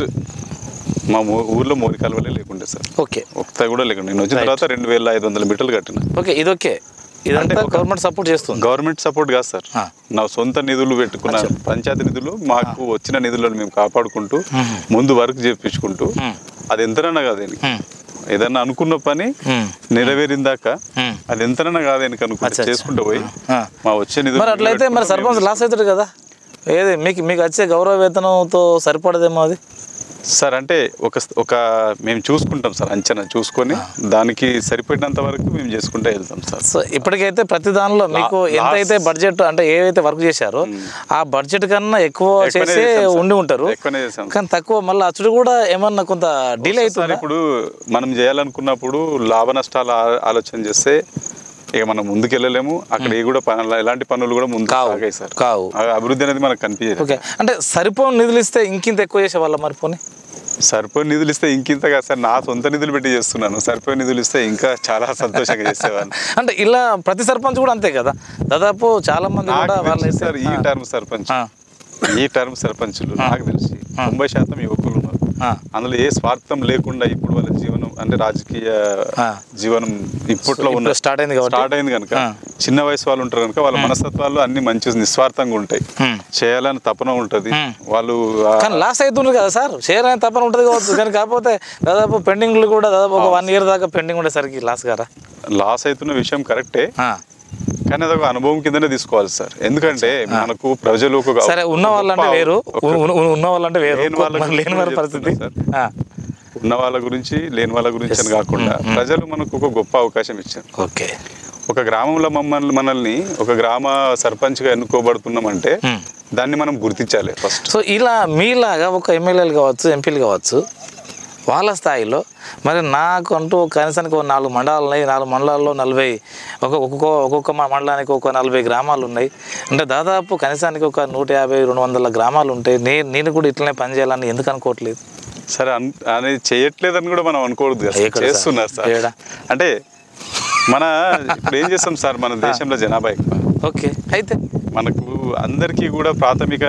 మా ఊ- ఊర్లో మోరి కాలువలే లేకుండే సార్
ఓకే
ఒక్క కూడా లేకుండా నేను వచ్చిన
Right.
తర్వాత రెండు వేల ఐదు వందల మీటర్లు కట్టిన
ఓకే ఇది ఓకే ఇదంతా గవర్నమెంట్ సపోర్ట్ చేస్తుంది
గవర్నమెంట్ సపోర్ట్ కాదు సార్
ఆ.
నా సొంత నిధులు పెట్టుకున్న
అచ్చా.
పంచాయతీ నిధులు మాకు వచ్చిన నిధులను మేము కాపాడుకుంటూ
మ్మ్.
ముందు వర్క్ చేపించుకుంటూ
మ్మ్.
అది ఎంతనన్నా కాదు దీనికి.
హ్మ్.
ఏదన్నా అనుకున్న పని
హ్మ్.
నెరవేరిన దాకా
హ్మ్.
అది ఎంతనన్నా కాదు దీనికి
అచ్చా,
అనుకుంటే
అచ్చా.
చేసుకుంటూ పోయి
ఆ.
మా వచ్చే నిధులు
మరి అట్లయితే మరి సర్పంచ్ లాస్ అవుతాడు కదా ఏది మీకు మీకు వచ్చే గౌరవ వేతనంతో సరిపడదేమో అది
సార్ అంటే ఒక ఒక మేము చూసుకుంటాం సార్ అంచనా చూసుకొని దానికి సరిపడినంత వరకు మేము చేసుకుంటే వెళ్తాం సార్
సో ఇప్పటికైతే ప్రతి దానిలో మీకు
లా-
ఎంతైతే
లాస్ట్-
బడ్జెట్ అంటే ఏవైతే వర్క్ చేశారో ఆ బడ్జెట్ కన్నా ఎక్కువ
ఎక్కువనే
చేసే
చేశాం సార్.
ఉండి ఉంటారు
ఎక్కువనే చేశాం
కానీ తక్కువ మళ్ళీ అచ్చుడు కూడా ఏమన్నా కొంత డిలే
సార్
అవుతుంది
ఇప్పుడు మనం చేయాలనుకున్నప్పుడు లాభ నష్టాలు ఆ- ఆలోచన చేస్తే ఇక మనం ముందుకెళ్ళలేము అక్కడ ఏ కూడా పనులు ఎలాంటి పనులు కూడా ముందు
కావు.
సాగాయి సార్
కావు.
ఆ అభివృద్ధి అనేది మనకు కనిపించదు
ఓకే అంటే సరిపోని నిధులు ఇస్తే ఇంకింత ఎక్కువ చేసే వాళ్ళ మరి పోనీ
సరిపోయిన నిధులు ఇస్తే ఇంకింత కాదు సార్ నా సొంత నిధులు పెట్టి చేస్తున్నాను సరిపోయిన నిధులు ఇస్తే ఇంకా చాలా సంతోషంగా చేసేవాడిని
అంటే ఇలా ప్రతి సర్పంచ్ కూడా అంతే కదా దాదాపు చాలా మంది కూడా
నాకు
వాళ్ళు
తెలిసి సార్ ఈ టర్మ్ సర్పంచ్
ఆ.
ఈ టర్మ్ సర్పంచులు నాకు తెలిసి తొంభై శాతం యువకులు ఉన్నారు
ఆ.
అందులో ఏ స్వార్థం లేకుండా ఇప్పుడు వాళ్ళ జీవనం అంటే రాజకీయ
ఆ.
జీవనం ఇప్పట్లో
ఇప్పుడు
ఉన్న
start అయింది కాబట్టి.
స్టార్ట్ అయింది కనుక
ఆ.
చిన్న వయసు వాళ్ళు ఉంటారు కనుక వాళ్ళ మనస్తత్వాలు అన్ని మంచి నిస్వార్థంగా ఉంటాయి
Hmm.
చేయాలని తపన ఉంటది
Hmm.
వాళ్ళు ఆ-
కానీ లాస్ అవుతుంది కదా సార్ షేర్ అయిన తప్పని ఉంటుంది కావచ్చు కానీ కాకపోతే దాదాపు పెండింగ్లు కూడా దాదాపు ఒక వన్ ఇయర్ దాకా పెండింగ్ ఉండేసరికి లాస్ గారా
లాస్ అవుతున్న విషయం కరెక్టే
ఆ.
కానీ అదొక అనుభవం కిందనే తీసుకోవాలి సార్ ఎందుకంటే మనకు ప్రజలు ఒక
సరే ఉన్న వాళ్ళంటే
గొప్ప-
వేరు
ఒక-
ఉ- ఉ- ఉన్న వాళ్ళంటే వేరు
లేని వాళ్ళ
మరి లేని వాళ్ళ
గురించి
పరిస్థితి
చెప్తున్నా
ఆ.
ఉన్న వాళ్ళ గురించి లేని వాళ్ళ గురించి అని కాకుండా ప్రజలు మనకు ఒక గొప్ప అవకాశం ఇచ్చారు
ఓకే
ఒక గ్రామంలో మమ్మల్ని మనల్ని ఒక గ్రామ సర్పంచ్గా ఎన్నుకోబడుతున్నామంటే
Hmm.
దాన్ని మనం గుర్తించాలి ఫస్ట్
సో ఇలా మీలాగా ఒక ఎమ్మెల్యేలు కావచ్చు ఎంపీలు కావచ్చు వాళ్ళ స్థాయిలో మరి నాకు అంటూ కనీసానికి ఒక నాలుగు మండలాలు ఉన్నాయి నాలుగు మండలాల్లో నలభై ఒక ఒక్కొక్క ఒక్కొక్క మ- మండలానికి ఒక నలభై గ్రామాలు ఉన్నాయి అంటే దాదాపు కనీసానికి ఒక నూట యాభై రెండు వందల గ్రామాలు ఉంటాయి నేను నేను కూడా ఇట్లనే పని చేయాలని ఎందుకు అనుకోవట్లేదు
సరే అన్- అనేది చేయట్లేదని కూడా మనం అనుకోవద్దు కదా సార్.
ఎక్కడ సార్?
చేస్తున్నారు సార్
ఏడా?
అంటే మన ఇప్పుడు ఏం చేస్తాం సార్ మన దేశంలో జనాభా ఎక్కువ
ఓకే అయితే
మనకు అందరికీ కూడా ప్రాథమిక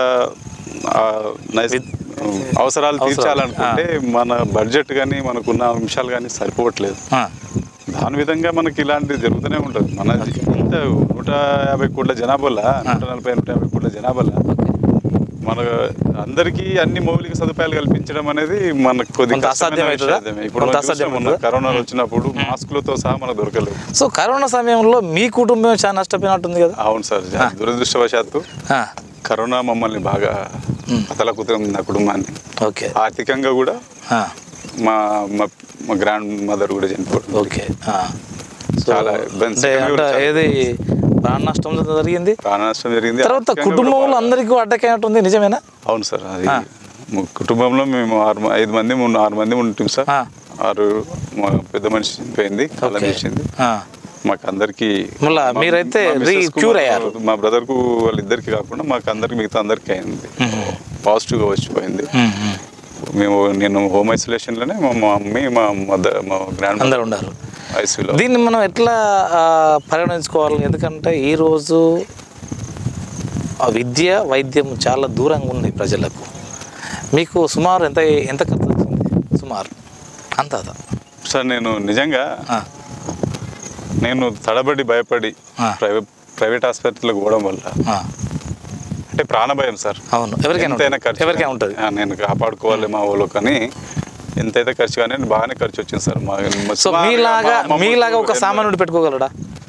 ఆ, నైస్- అవసరాలు తీర్చాలనుకుంటే మన బడ్జెట్ కానీ మనకున్న అంశాలు కానీ సరిపోవట్లేదు
ఆ,
దాని విధంగా మనకి ఇలాంటివి జరుగుతూనే ఉంటుంది మన ఇంత నూట యాభై కోట్ల జనాభాలో నూట నలభై నూట యాభై కోట్ల జనాభాలో మన అందరికీ అన్ని మౌలిక సదుపాయాలు కల్పించడం అనేది మనకు కొద్దిగా
కొంత
కష్టమైన
అసాధ్యం అవుతుందా?
విషయమే. ఇప్పుడు
కొంత
మనం చూసాం
అసాధ్యం
మొన్న
అవుతుందా?
కరోనా వచ్చినప్పుడు మాస్కులతో సహా మనకు దొరకలేదు
సో కరోనా సమయంలో మీ కుటుంబం చాలా నష్టపోయినట్టుంది కదా
అవును సార్ దురదృష్టవశాత్తు
ఆ,
కరోనా మమ్మల్ని బాగా అతలకుతం నా కుటుంబాన్ని
ఓకే
ఆర్థికంగా కూడా
ఆ,
మా మా మా గ్రాండ్ మదర్ కూడా చనిపోవడం
ఓకే ఆ. సో
చాలా ఇబ్బంది
అంటే అంటే ఏది ప్రాణ నష్టం జరిగింది
ప్రాణ నష్టం జరిగింది
తర్వాత
ఆర్థికంగా కూడా
కుటుంబంలో
బాగా-
అందరికీ అడ్డకైనట్టుంది నిజమేనా
అవును సార్ అది ము- కుటుంబంలో మేము ఆరు మ- ఐదు మంది మూడు ఆరు మంది ఉంటాం సార్
ఆ.
ఆరు మా పెద్ద మనిషి చనిపోయింది కళ్ళ
ఓకే.
తీసింది
ఆ,
మాకు అందరికి
మళ్ళా మీరైతే re- cure అయ్యారు.
మా బ్రదర్ కు వాళ్ళిద్దరికి కాకుండా మాకు అందరికి మిగతా అందరికి అయింది పాజిటివ్ గా వచ్చిపోయింది
ఉమ్, ఉమ్.
మేము నేను హోమ్ ఐసోలేషన్ లోనే మా మమ్మీ మా మదర్ మా గ్రాండ్
అందరు ఉన్నారు
ఐసీయూలో
దీన్ని మనం ఎట్లా ఆ, పరిగణించుకోవాలి ఎందుకంటే ఈరోజు ఆ విద్య వైద్యం చాలా దూరంగా ఉంది ప్రజలకు మీకు సుమారు ఎంత ఎంత ఖర్చు వచ్చింది సుమారు అంత
సార్ నేను నిజంగా నేను తడబడి భయపడి
ఆ.
ప్రైవేట్ ప్రైవేట్ ఆసుపత్రికి పోవడం వల్ల అంటే ప్రాణభయం సార్
అవును ఎవరికైనా
ఎంతైనా
ఉంటుంది.
ఖర్చు
ఎవరికైనా ఉంటుంది
ఆ, నేను కాపాడుకోవాలి మా ఊళ్ళో కానీ ఎంతైతే ఖర్చు కానీ బాగానే ఖర్చు వచ్చింది సార్ మా మా-
సో
సుమారుగా
మీలాగా
మా అమ్మమ్మకు
మీలాగా ఒక
ఎనభై-
సామాన్యుడు పెట్టుకోగలడా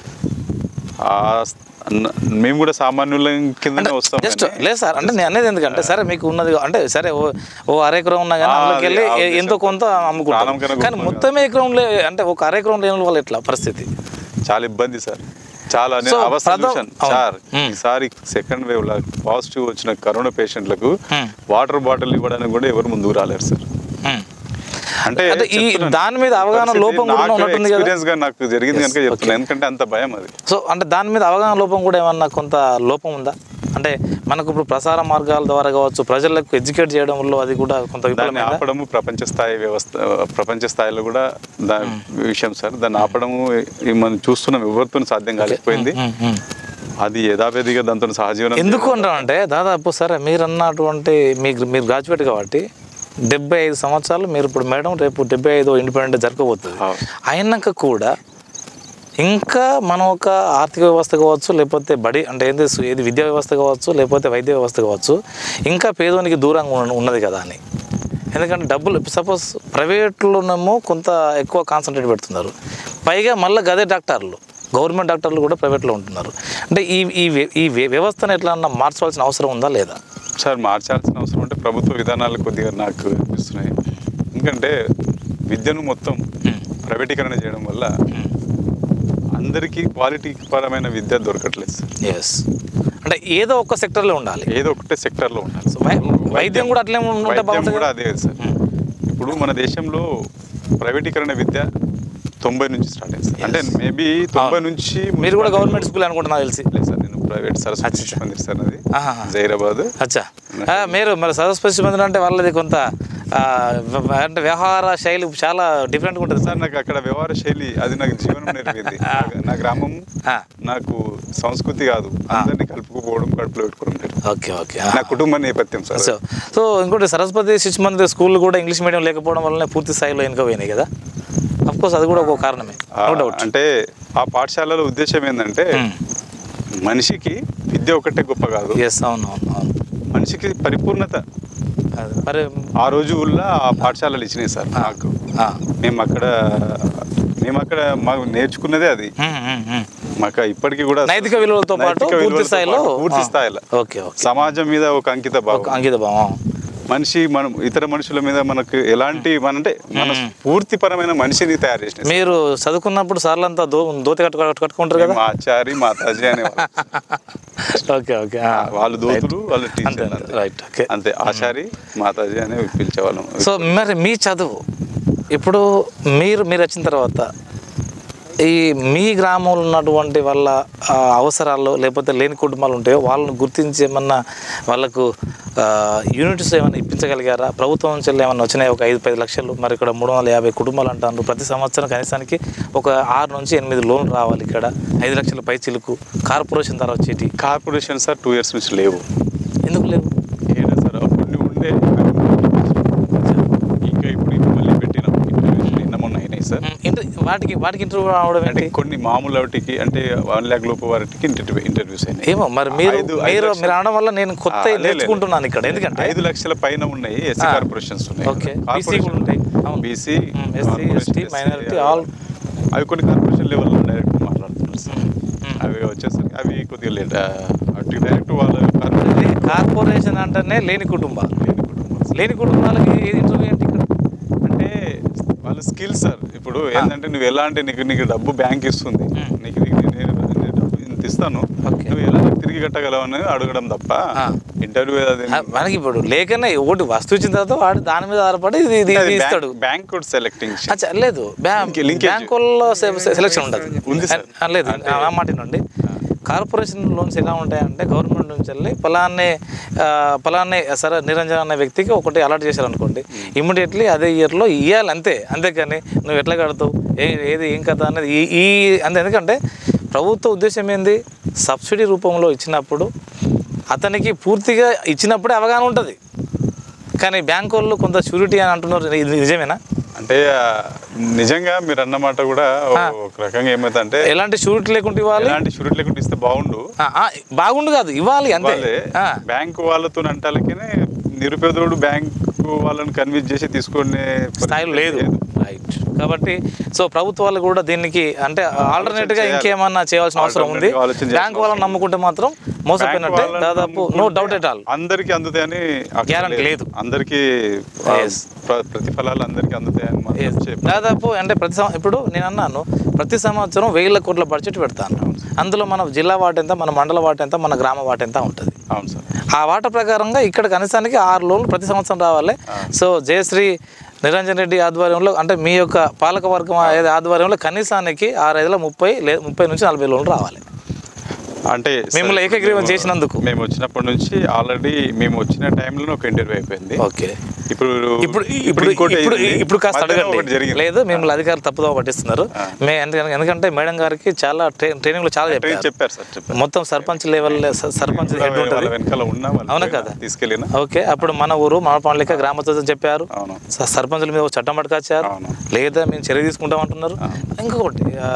ఆ, న- మేము కూడా సామాన్యుల కిందనే వస్తాం
జస్ట్
కానీ
లేదు సార్ అంటే నేను అనేది ఎందుకంటే సరే మీకు ఉన్నది అంటే సరే ఓ ఓ అర ఎకరం ఉన్నా కానీ
ఆ,
అందులోకి వెళ్ళి
అది
ఏ- ఎంతో కొంత అమ్ముకుంటారు
ప్రాణం కన్నా
కానీ
గొప్పది
మొత్తం ఎకరం లే అంటే ఒక అర ఎకరం లేని వాళ్ళు ఎట్లా పరిస్థితి
చాలా ఇబ్బంది సార్ చాలా అనే
సో,
అవస్థ
ప్రథమ-
చూశాను
అవును.
సార్
మ్మ్.
ఈసారి సెకండ్ వేవ్ లా పాజిటివ్ వచ్చిన కరోనా పేషెంట్లకు
మ్మ్.
వాటర్ బాటిల్ ఇవ్వడానికి కూడా ఎవరు ముందుకు రాలేరు సార్
ఉమ్.
అంటే
అంటే ఈ
చెప్తున్నాను.
దాని మీద అవగాహన
పరిస్థితి
లోపం కూడా
నాకు
ఉన్నట్టుంది కదా?
experience గా నాకు జరిగింది
Yes,
కనుక చెప్తున్నాను
okay.
ఎందుకంటే అంత భయం అది
సో అంటే దాని మీద అవగాహన లోపం కూడా ఏమన్నా కొంత లోపం ఉందా అంటే మనకు ఇప్పుడు ప్రసార మార్గాల ద్వారా కావచ్చు ప్రజలకు ఎడ్యుకేట్ చేయడంలో అది కూడా కొంత
దాన్ని
విఫలమైందా
ఆపడము ప్రపంచ స్థాయి వ్యవస్థ ప్రపంచ స్థాయిలో కూడా దాని విషయం సార్ దాన్ని ఆపడము ఈ మనం చూస్తున్నాం ఎవరితో సాధ్యం కాలేకపోయింది
ఉమ్, ఉమ్.
అది యథావిధిగా దాంతో సహజీవనం
ఎందుకు అంటామంటే దాదాపు సరే మీరు అన్నటువంటి మీకు మీరు గ్రాడ్యుయేట్ కాబట్టి డెబ్బై ఐదు సంవత్సరాలు మీరు ఇప్పుడు మేడం రేపు డెబ్బై ఐదు ఇండిపెండెంట్ జరగబోతుంది
అవును.
అయినాక కూడా ఇంకా మనం ఒక ఆర్థిక వ్యవస్థ కావచ్చు లేకపోతే బడి అంటే ఏంది సు- ఏది విద్యా వ్యవస్థ కావచ్చు లేకపోతే వైద్య వ్యవస్థ కావచ్చు ఇంకా పేదోనికి దూరంగా ఉన్న- ఉన్నది కదా అని ఎందుకంటే డబ్బులు సపోజ్ ప్రైవేట్లోనేమో కొంత ఎక్కువ కాన్సన్ట్రేట్ పెడుతున్నారు పైగా మళ్ళీ గదే డాక్టర్లు గవర్నమెంట్ డాక్టర్లు కూడా ప్రైవేట్లో ఉంటున్నారు అంటే ఈ ఈ వ్య- ఈ వ్య- వ్యవస్థను ఎట్లా మార్చవలసిన అవసరం ఉందా లేదా
సార్ మార్చాల్సిన అవసరం అంటే ప్రభుత్వ విధానాలు కొద్దిగా నాకు అనిపిస్తున్నాయి ఎందుకంటే విద్యను మొత్తం ప్రైవేటీకరణ చేయడం వల్ల అందరికీ క్వాలిటీ పరమైన విద్య దొరకట్లేదు సార్
ఎస్ అంటే ఏదో ఒక్క సెక్టర్లో ఉండాలి
ఏదో ఒకటే సెక్టర్లో ఉండాలి
సో వై- వైద్యం కూడా అట్లే ఉంటే
వైద్యం
బాగుంటుంది
కూడా
కదా?
అదే సార్ ఇప్పుడు మన దేశంలో ప్రైవేటీకరణ విద్య తొంభై నుంచి స్టార్ట్ అయింది సార్. అంటే మేబీ తొంభై నుంచి
మీరు కూడా గవర్నమెంట్ స్కూల్ అనుకుంటున్నా తెలిసి
లేదు సార్ నేను ప్రైవేట్ సరస్వతి శిశు మందిర్ సార్ అది
ఆహాహా.
జైరాబాద్
అచ్చా ఆ, మీరు మరి సరస్వతి మందిరం అంటే వాళ్ళది కొంత ఆ, వ- అంటే వ్యవహార శైలి చాలా డిఫరెంట్గా ఉంటుంది సార్
సార్ నాకు అక్కడ వ్యవహార శైలి అది నాకు జీవనం నేర్పింది నా- నా గ్రామం
ఆ.
నాకు సంస్కృతి కాదు అందరినీ కలుపుకుపోవడం కడుపులో పెట్టుకోవడం లేదు.
ఓకే ఓకే
నా కుటుంబ నేపథ్యం సార్
సో సో ఇంకోటి సరస్వతి శిశు మందిర్ స్కూల్ కూడా ఇంగ్లీష్ మీడియం లేకపోవడం వల్లనే పూర్తి స్థాయిలో వెనుక పోయినాయి కదా అఫ్ కోర్స్ అది కూడా ఒక కారణమే
ఆ,
నో డౌట్
అంటే ఆ పాఠశాలలో ఉద్దేశం ఏంటంటే మనిషికి విద్య ఒకటే గొప్ప కాదు
ఎస్ అవును అవును అవును
మనిషికి పరిపూర్ణత
అది మరి
ఆ రోజుల్లో ఆ పాఠశాలలు ఇచ్చినాయి సార్ నాకు
ఆ.
మేము అక్కడ మేము అక్కడ మాకు నేర్చుకున్నదే అది
ఉమ్, ఉమ్, ఉమ్.
మాకు ఇప్పటికీ కూడా
నైతిక విలువలతో పాటు
నైతిక
పూర్తి
విలువలతో
స్థాయిలో
పాటు పూర్తి
ఆ.
స్థాయిలో
ఓకే ఓకే
సమాజం మీద ఒక అంకిత భావం
ఒక అంకిత భావం
మనిషి మనం ఇతర మనుషుల మీద మనకు ఎలాంటి మన అంటే మన పూర్తిపరమైన మనిషిని తయారు చేసిన
మీరు చదువుకున్నప్పుడు సార్లంతా దో దోతి కట్టు కట్టు- కట్టుకుంటారు కదా
మా ఆచారి మాతాజీ అనే
ఓకే ఓకే ఆ.
వాళ్ళు దోతులు వాళ్ళు
అంతే
టీచర్
అంతే రైట్ ఓకే
అంతే ఆచారి మాతాజీ అని పిలిచేవాళ్ళం
సో మరి మీ చదువు ఇప్పుడు మీరు మీరు వచ్చిన తర్వాత ఈ మీ గ్రామంలో ఉన్నటువంటి వాళ్ళ ఆ, అవసరాలు లేకపోతే లేని కుటుంబాలు ఉంటాయో వాళ్ళని గుర్తించి ఏమన్నా వాళ్ళకు యూనిట్స్ ఏమైనా ఇప్పించగలిగారా ప్రభుత్వం నుంచి ఏమన్నా వచ్చినాయి ఒక ఐదు పది లక్షలు మరి ఇక్కడ మూడు వందల యాభై కుటుంబాలు అంటారు ప్రతి సంవత్సరం కనీసానికి ఒక ఆరు నుంచి ఎనిమిది లోన్లు రావాలి ఇక్కడ ఐదు లక్షల పై చిలుకు కార్పొరేషన్ ద్వారా వచ్చేటి
కార్పొరేషన్ సార్ టూ ఇయర్స్ నుంచి లేవు
ఎందుకు లేవు
ఏడా సార్ అప్పుడు ఉండే ఇంకా ఇప్పుడు ఇప్పుడు మళ్ళీ పెట్టినాం ఇంటర్వ్యూస్ నిన్న మొన్న అయినాయి సార్
ఇంటర్ వాటికి వాటికి ఇంటర్వ్యూ రావడం
అంటే
ఏంటి
కొన్ని మామూలు వాటికి అంటే వన్ ల్యాక్ లోపు వాటికి ఇంటర్వ్యూ ఇంటర్వ్యూస్ అయినాయి
ఏమో మరి మీరు
ఐదు- ఐదు
మీరు
లక్షలు.
మీరు అనడం వల్ల నేను కొత్త
ఆ, లే, లే, లే.
నేర్చుకుంటున్నాను ఇక్కడ ఎందుకంటే
ఐదు లక్షల పైన ఉన్నాయి ఎస్సీ
ఆ.
కార్పొరేషన్స్ ఉన్నాయి
ఓకే బీసీ కూడా ఉంటాయి అవును.
బీసీ
మ్మ్, SC, ST, minority, all.
అవి కొన్ని కార్పొరేషన్ లెవెల్లో డైరెక్ట్ మాట్లాడుతున్నారు సార్ అవి వచ్చేసరికి అవి కొద్దిగా లేట్ అటు డైరెక్ట్ వాళ్ళ కార్పొరేషన్
కార్పొరేషన్ అంటేనే లేని కుటుంబాలు
లేని కుటుంబం సార్.
లేని కుటుంబాలకి ఏది ఇంటర్వ్యూ ఏంటి ఇక్కడ
అంటే వాళ్ళ స్కిల్ సార్ ఇప్పుడు ఏంటంటే నువ్వు ఎలా అంటే నీకు నీకు డబ్బు బ్యాంక్ ఇస్తుంది
మ్మ్.
నీకు నీకు నేను నేను డబ్బు ఇంత ఇస్తాను
ఓకే.
నువ్వు ఎలా నాకు తిరిగి కట్టగలవని అడగడం తప్ప
ఆ.
ఇంటర్వ్యూ అది
ఆ, మనకి ఇప్పుడు లేకనే ఒకటి వస్తువు ఇచ్చిన తర్వాత వాడు దాని మీద ఆధారపడి ఇది ఇది ఇది ఇస్తాడు
బ్యాంక్ కూడా సెలెక్టింగ్
అచ్చా లేదు బ్యాంక్
లింకే- లింకేజ్.
బ్యాంకుల్లో సెలక్షన్ ఉండదు
ఉంది సార్.
ఆ, లేదు ఆ మాట నుండి కార్పొరేషన్ లోన్స్ ఎలా ఉంటాయంటే గవర్నమెంట్ నుంచి వెళ్ళి పలానే ఆ, పలానే సరే నిరంజన్ అనే వ్యక్తికి ఒకటి అలాట్ చేశారు అనుకోండి ఇమ్మీడియట్లీ అదే ఇయర్లో ఇవ్వాలి అంతే అంతేకాని నువ్వు ఎట్లా కడతావు ఏ ఏది ఏం కథ అనేది ఈ ఈ అంతే ఎందుకంటే ప్రభుత్వ ఉద్దేశం ఏంది సబ్సిడీ రూపంలో ఇచ్చినప్పుడు అతనికి పూర్తిగా ఇచ్చినప్పుడే అవగాహన ఉంటుంది కానీ బ్యాంకు వాళ్ళు కొంత షూరిటీ అని అంటున్నారు ఇది నిజమేనా
అంటే ఆ, నిజంగా మీరు అన్నమాట కూడా ఒక రకంగా ఏమైందంటే
ఎలాంటి షూరిటీ లేకుండా ఇవ్వాలి
ఎలాంటి షూరిటీ లేకుండా ఇస్తే బాగుండు
ఆ, ఆ, బాగుండు కాదు ఇవ్వాలి అంతే
వాళ్ళే
ఆ,
బ్యాంకు వాళ్ళతో అంటాలకనే నిరుపేదోడు బ్యాంకు వాళ్ళని కన్విన్స్ చేసి తీసుకునే
స్థాయిలో లేదు
పరిస్థితి
రైట్ కాబట్టి సో ప్రభుత్వాలు కూడా దీనికి అంటే ఆల్టర్నేట్ గా
చేయాలి.
ఇంకేమన్నా చేయాల్సిన అవసరం ఉంది
Alternate గా ఆలోచన చేయాల్సిన
బ్యాంక్ వాళ్ళని
అవసరం
నమ్ముకుంటే మాత్రం మోసపోయినట్టే
బ్యాంకు వాళ్ళని
దాదాపు నో
నమ్ముకుంటే
డౌట్ ఎట్ ఆల్
అందరికీ అందుతాయని అక్కడ
Guarantee లేదు.
అందరికీ ఆ,
Yes.
ప్ర- ప్రతిఫలాలు అందరికీ అందుతాయని మాత్రం
Yes.
చెప్ప-
దాదాపు అంటే ప్రతి సం- ఇప్పుడు నేను అన్నాను ప్రతి సంవత్సరం వేల కోట్ల బడ్జెట్ పెడతాను అందులో మన జిల్లా వాట ఎంత మన మండల వాట ఎంత మన గ్రామ వాట ఎంత ఉంటుంది
అవును సార్
ఆ వాట ప్రకారంగా ఇక్కడ కనీసానికి ఆరు లోన్లు ప్రతి సంవత్సరం రావాలి సో జయశ్రీ నిరంజన్ రెడ్డి ఆధ్వర్యంలో అంటే మీ యొక్క పాలక వర్గం ఏది ఆధ్వర్యంలో కనీసానికి ఆరైదుల ముప్పై లే ముప్పై నుంచి నలభై లోన్లు రావాలి
అంటే
మిమ్మల్ని
సార్,
ఏకగ్రీవం
మేము-
చేసినందుకు.
మేము వచ్చినప్పటి నుంచి ఆల్రెడీ మేము వచ్చిన టైంలో ఒక ఇంటర్వ్యూ అయిపోయింది
ఓకే
ఇప్పుడు
ఇప్పుడు ఇప్పుడు
ఇంకోటి
ఇప్పుడు
అయింది.
ఇప్పుడు కాస్త
మధ్యలో ఒకటి
అడగండి
జరిగింది
లేదు మిమ్మల్ని అధికారులు తప్పుదోవ పట్టిస్తున్నారు మే ఎందుకంటే ఎందుకంటే మేడం గారికి చాలా ట్రైనింగ్ ట్రైనింగ్లో చాలా
ట్రైన్
చెప్పారు
చెప్పారు సార్ చెప్పారు
మొత్తం సర్పంచ్ లెవెల్ సర్పంచ్ హెడ్
వాళ్ళ
ఉంటుంది
వెనకాల ఉన్నా వాళ్ళు
అవునా కదా?
తీసుకెళ్ళిన
ఓకే అప్పుడు మన ఊరు మన పనులక గ్రామతో చెప్పారు
అవును
స- సర్పంచుల మీద ఒక చట్టం పట్టుకొచ్చారు
అవును
లేదా మేము చర్య తీసుకుంటాం అంటున్నారు ఇంకొకటి ఆ,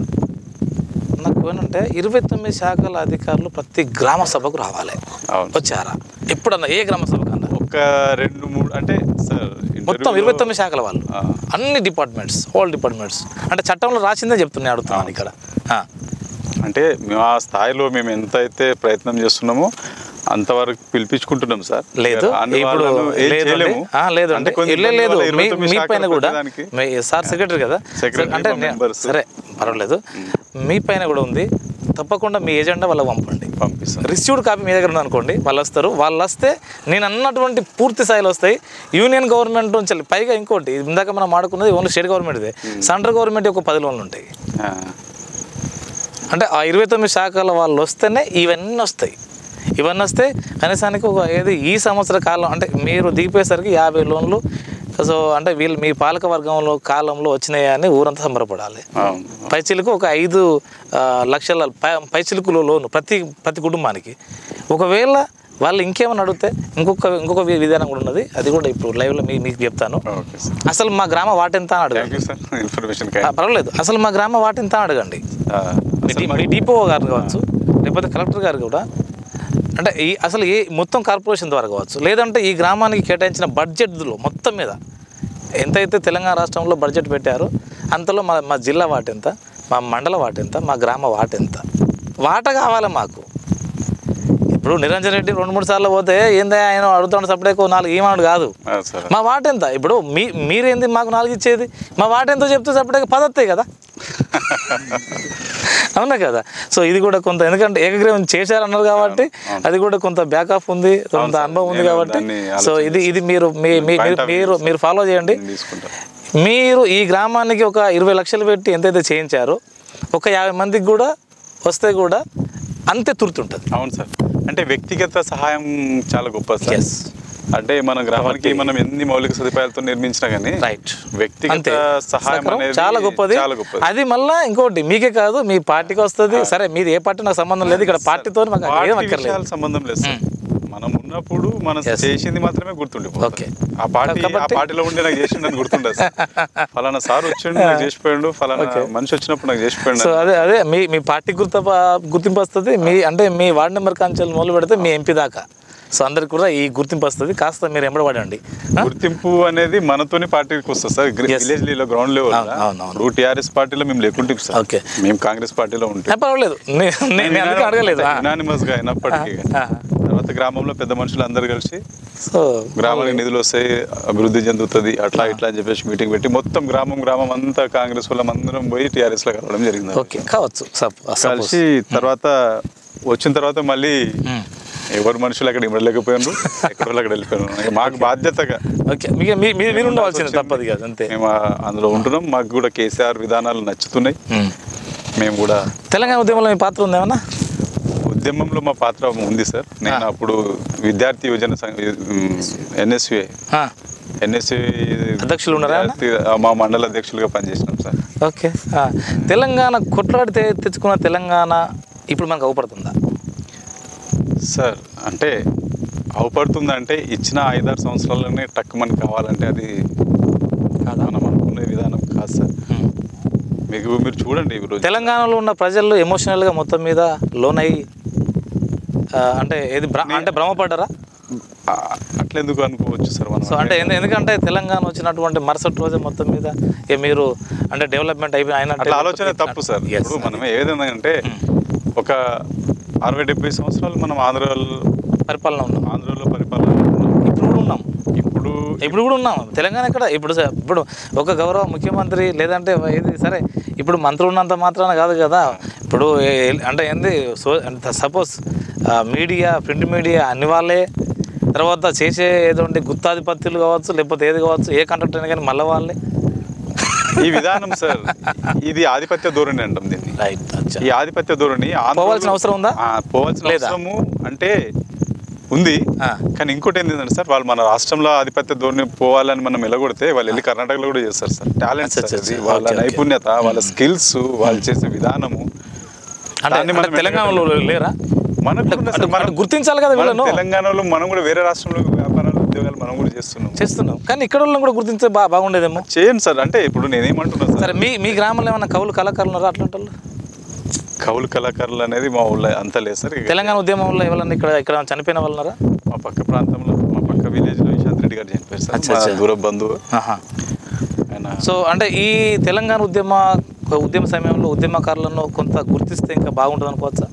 నాకు ఏమంటే ఇరవై తొమ్మిది శాఖల అధికారులు ప్రతి గ్రామ సభకు రావాలి
అవును
వచ్చారా ఎప్పుడన్నా ఏ గ్రామ సభకు అన్నా
ఒక రెండు మూడు అంటే సార్
మొత్తం
interview
ఇరవై
లో-
తొమ్మిది శాఖల వాళ్ళు
ఆ,
అన్ని డిపార్ట్మెంట్స్ ఆల్ డిపార్ట్మెంట్స్ అంటే చట్టంలో రాసిందే చెప్తున్నా అడుగుతున్నాను ఇక్కడ ఆ,
అంటే మేము ఆ స్థాయిలో మేము ఎంత అయితే ప్రయత్నం చేస్తున్నామో అంతవరకు పిలిపించుకుంటున్నాం సార్
లేదు
అన్ని
ఇప్పుడు
వాళ్ళను ఏం
లేదు
చేయలేము.
ఆ, లేదు
అంటే
అంటే
కొన్ని
ఇల్లే లేదు
ఇబ్బందుల వల్ల
మీ
29
మీ
శాఖలు
పైన కూడా
పెట్టడానికి
మీ సార్ సెక్రటరీ కదా
Secretary,
అంటే
మా
నే-
members.
సరే పర్వాలేదు మీ పైన కూడా ఉంది తప్పకుండా మీ ఏజెండా వాళ్ళకి పంపండి
పంపిస్తాం
రిసీవ్డ్ కాపీ మీ దగ్గర ఉంది అనుకోండి వాళ్ళు వస్తారు వాళ్ళు వస్తే నేను అన్నటువంటి పూర్తి స్థాయిలో వస్తాయి యూనియన్ గవర్నమెంట్ నుంచి వెళ్ళి- పైగా ఇంకోటి ఇది ఇందాక మనం ఆడుకున్నది ఓన్లీ స్టేట్ గవర్నమెంట్దే సెంట్రల్ గవర్నమెంట్ ఒక పది లోన్లు ఉంటాయి
ఆ,
అంటే ఆ ఇరవై తొమ్మిది శాఖల వాళ్ళు వస్తేనే ఇవన్నీ వస్తాయి ఇవన్నీ వస్తే కనీసానికి ఒక ఏది ఈ సంవత్సర కాలం అంటే మీరు దిగిపోయేసరికి యాభై లోన్లు సో అంటే వీళ్ళు మీ పాలక వర్గంలో కాలంలో వచ్చినాయి అని ఊరంతా సంబరపడాలి
అవును
పైచిలకు ఒక ఐదు ఆ, లక్షల పై పైచిలుకులో లోను ప్రతి ప్రతి కుటుంబానికి ఒకవేళ వాళ్ళు ఇంకేమైనా అడిగితే ఇంకొక ఇంకొక వి- విధానం కూడా ఉన్నది అది కూడా ఇప్పుడు లైవ్లో మీ మీకు చెప్తాను
ఓకే సార్
అసలు మా గ్రామ వాటెంత అని
థ్యాంక్
అడగండి
యూ సార్ ఇన్ఫర్మేషన్
ఆ, పర్వాలేదు అసలు మా గ్రామ వాటెంత అని అడగండి మీ డి- మీ డిపో గారు కావచ్చు లేకపోతే కలెక్టర్ గారు కూడా అంటే ఈ అసలు ఈ మొత్తం కార్పొరేషన్ ద్వారా కావచ్చు లేదంటే ఈ గ్రామానికి కేటాయించిన బడ్జెట్లో మొత్తం మీద ఎంతైతే తెలంగాణ రాష్ట్రంలో బడ్జెట్ పెట్టారో అంతలో మా మా జిల్లా వాటెంత మా మండల వాటెంత మా గ్రామ వాటెంత వాట కావాలి మాకు ఇప్పుడు నిరంజన్ రెడ్డి రెండు మూడు సార్లు పోతే ఏందా ఆయన అడుగుతాడు సపరేట్ నాలుగు ఏమన్నాడు కాదు
సార్
మా వాట ఎంత ఇప్పుడు మీ మీరేంది మాకు నాలుగు ఇచ్చేది మా వాట ఎంతో చెప్తే సపరేట్గా పదొత్తాయి కదా అవునా కదా సో ఇది కూడా కొంత ఎందుకంటే ఏకగ్రీవం చేశారన్నారు కాబట్టి అది కూడా కొంత బ్యాకప్ ఉంది కొంత
సార్.
అనుభవం ఉంది
నేను
కాబట్టి
దాన్ని
సో ఇది ఇది మీరు మీ మీ-
Point of
మీరు
view,
మీరు ఫాలో చేయండి
నేను తీసుకుంటాను
మీరు ఈ గ్రామానికి ఒక ఇరవై లక్షలు పెట్టి ఎంతైతే చేయించారో ఒక యాభై మందికి కూడా వస్తే కూడా అంతే తుర్తుంటుంది
అవును సార్ అంటే వ్యక్తిగత సహాయం చాలా గొప్ప సార్
ఎస్
అంటే మన గ్రామానికి మనం ఎన్ని మౌలిక సదుపాయాలతో నిర్మించినా కానీ
రైట్
వ్యక్తిగత
అంతే
సహాయం
సహకారం
అనేది
చాలా గొప్పది
చాలా గొప్పది
అది మళ్ళా ఇంకోటి మీకే కాదు మీ పార్టీకి వస్తుంది సరే మీది ఏ పార్టీ నాకు సంబంధం లేదు ఇక్కడ పార్టీతో మాకు ఏం
పార్టీ
అక్కర్లేదు
విషయాలు సంబంధం లేదు సార్ మనం ఉన్నప్పుడు మనం
Yes.
చేసింది మాత్రమే గుర్తుండిపోతుంది
Okay.
ఆ పార్టీ ఆ
కాబట్టి-
పార్టీలో ఉండి నాకు చేసిండు అని గుర్తుండదు సార్ ఫలానా సార్ వచ్చిండు నాకు చేసిపోయాడు ఫలానా మనిషి వచ్చినప్పుడు నాకు చేసిపోయాడు
సో అదే అదే మీ మీ పార్టీ గుర్త గుర్తింపు వస్తుంది మీ అంటే మీ వార్డు నెంబర్ కాంచెలు మొదలు పెడితే మీ ఎంపీ దాకా సో అందరికి కూడా ఈ గుర్తింపు వస్తుంది కాస్త మీరు ఎంబడబడండి ఆ?
గుర్తింపు అనేది మనతోని పార్టీకి వస్తుంది సార్
Yes.
విలేజ్ లో గ్రౌండ్ లెవెల్
అవును, అవును, అవును.
ఇప్పుడు టీఆర్ఎస్ పార్టీలో మేము లేకుంటే సార్
Okay.
మేము కాంగ్రెస్ పార్టీలో ఉంటే
ఏ, పర్వాలేదు నే- నే- నేను అందుకే అడగలేదు ఆ.
యునానిమస్ గా అయినప్పటికీ
ఆ.
తర్వాత గ్రామంలో పెద్ద మనుషులు అందరు కలిసి
సో
గ్రామానికి నిధులు వస్తాయి అభివృద్ధి చెందుతుంది అట్లా ఇట్లా అని చెప్పేసి మీటింగ్ పెట్టి మొత్తం గ్రామం గ్రామం అంతా కాంగ్రెస్ వాళ్ళం అందరం పోయి టీఆర్ఎస్ లో కలవడం జరిగింది
ఓకే కావచ్చు సప్ సపోజ్
కలిసి తర్వాత వచ్చిన తర్వాత మళ్ళీ ఎవరు మనుషులు అక్కడ ఇవ్వలేకపోయారు ఎక్కడ వాళ్ళు అక్కడ వెళ్ళిపోయారు ఇక మాకు బాధ్యతగా
ఓకే మీకు మీ- మీ- మీరు ఉండవలసింది తప్పదు కాదు అంతే
మేము ఆ- అందులో ఉంటున్నాం మాకు కూడా కేసీఆర్ విధానాలు నచ్చుతున్నాయి
ఉమ్.
మేము కూడా
తెలంగాణ ఉద్యమంలో మీ పాత్ర ఉందేమన్నా
ఉద్యమంలో మా పాత్ర ఉంది సార్ నేను అప్పుడు విద్యార్థి యువజన ఎన్ఎస్యుఏ
ఆ,
ఎన్ఎస్సి
అధ్యక్షులు ఉన్నారా ఆయన?
మా మండల అధ్యక్షులుగా పనిచేసినాం సార్
ఓకే ఆ, తెలంగాణ కొట్లాడి తె- తెచ్చుకున్న తెలంగాణ ఇప్పుడు మనకు అవపడుతుందా
సార్ అంటే అవపడుతుందంటే ఇచ్చిన ఐదారు సంవత్సరాలనే టక్ మనకి కావాలంటే అది
కాదా
మనం అనుకునే విధానం కాదు కాదు సార్
ఉమ్.
మీకు మీరు చూడండి ఈరోజు
తెలంగాణలో ఉన్న ప్రజలు ఎమోషనల్గా మొత్తం మీద లోన్ అయ్యి ఆ, అంటే ఏది భ్ర- అంటే భ్రమపడ్డారా
ఆ, అట్లెందుకు అనుకోవచ్చు సార్ మనం
సో అంటే ఎందు- ఎందుకంటే తెలంగాణ వచ్చినటువంటి మరుసటి రోజే మొత్తం మీద ఇక మీరు అంటే డెవలప్మెంట్ అయిపోయి అయినట్టే
అట్లా ఆలోచన తప్పు సార్
Yes,
ఇప్పుడు
అది.
మనం ఏ విధంగా అంటే ఒక అరవై డెబ్బై సంవత్సరాలు మనం ఆంధ్రాలో
పరిపాలన ఉన్నాం
ఆంధ్రలో పరిపాలన ఉన్నాం.
ఇప్పుడు కూడా ఉన్నాం
ఇప్పుడు
ఇప్పుడు కూడా ఉన్నాం తెలంగాణ ఎక్కడ ఇప్పుడు స- ఇప్పుడు ఒక గౌరవ ముఖ్యమంత్రి లేదంటే ఇది సరే ఇప్పుడు మంత్రులు ఉన్నంత మాత్రాన కాదు కదా ఇప్పుడు ఏ- అంటే ఏంది so suppose media print media అన్ని వాళ్ళే తర్వాత చేసే ఏదంటే గుత్తాధిపత్యులు కావచ్చు లేకపోతే ఏది కావచ్చు ఏ కంట్రాక్ట్ అయినా కానీ మళ్ళీ వాళ్ళే
ఈ విధానం సార్ ఇది ఆధిపత్య ధోరణి అంటాం దీన్ని
రైట్ అచ్చా
ఈ ఆధిపత్య ధోరణి ఆంధ్రలో-
పోవాల్సిన అవసరం ఉందా?
ఆ, పోవాల్సిన
లేదా?
అవసరము అంటే ఉంది
ఆ.
కానీ ఇంకోటి ఏంటంటే సార్ వాళ్ళు మన రాష్ట్రంలో ఆధిపత్య ధోరణి పోవాలని మనం ఎలగొడితే వాళ్ళు వెళ్ళి కర్ణాటకలో కూడా చేస్తారు సార్ టాలెంట్
అచ్చా, అచ్చా,
వాళ్ళ
ఓకే, ఓకే.
నైపుణ్యత వాళ్ళ స్కిల్స్ వాళ్ళు చేసే విధానము
అంటే
దాన్ని మనం
అంటే తెలంగాణలో లేరా
మనకు
అంటే-
కూడా
అంటే
సార్ మనం-
అంటే గుర్తించాలి కదా
మనం
వీళ్ళను
తెలంగాణలో మనం కూడా వేరే రాష్ట్రంలో వ్యాపారాలు ఉద్యోగాలు మనం కూడా చేస్తున్నాం
చేస్తున్నాం కానీ ఇక్కడ వాళ్ళని కూడా గుర్తించే బా బాగుండేదేమో
చేయండి సార్ అంటే ఇప్పుడు నేనేమంటున్నా సార్
సరే మీ మీ గ్రామంలో ఏమైనా కవులు కళాకారులు ఉన్నారా అట్లాంటి వాళ్ళు
కవులు కళాకారులు అనేది మా ఊళ్ళో అంత లేదు సార్ ఇక
తెలంగాణ ఉద్యమంలో ఎవరన్నా ఇక్కడ ఇక్కడ చనిపోయిన వాళ్ళు ఉన్నారా
మా పక్క ప్రాంతంలో మా పక్క విలేజ్ లో విశాంత్ రెడ్డి గారు చనిపోయారు సార్
అచ్చా,
మా
అచ్చా.
దూర బంధువు
ఆహా.
ఆయన
సో అంటే ఈ తెలంగాణ ఉద్యమ ఉద్యమ సమయంలో ఉద్యమకారులను కొంత గుర్తిస్తే ఇంకా బాగుంటుంది అనుకోవచ్చా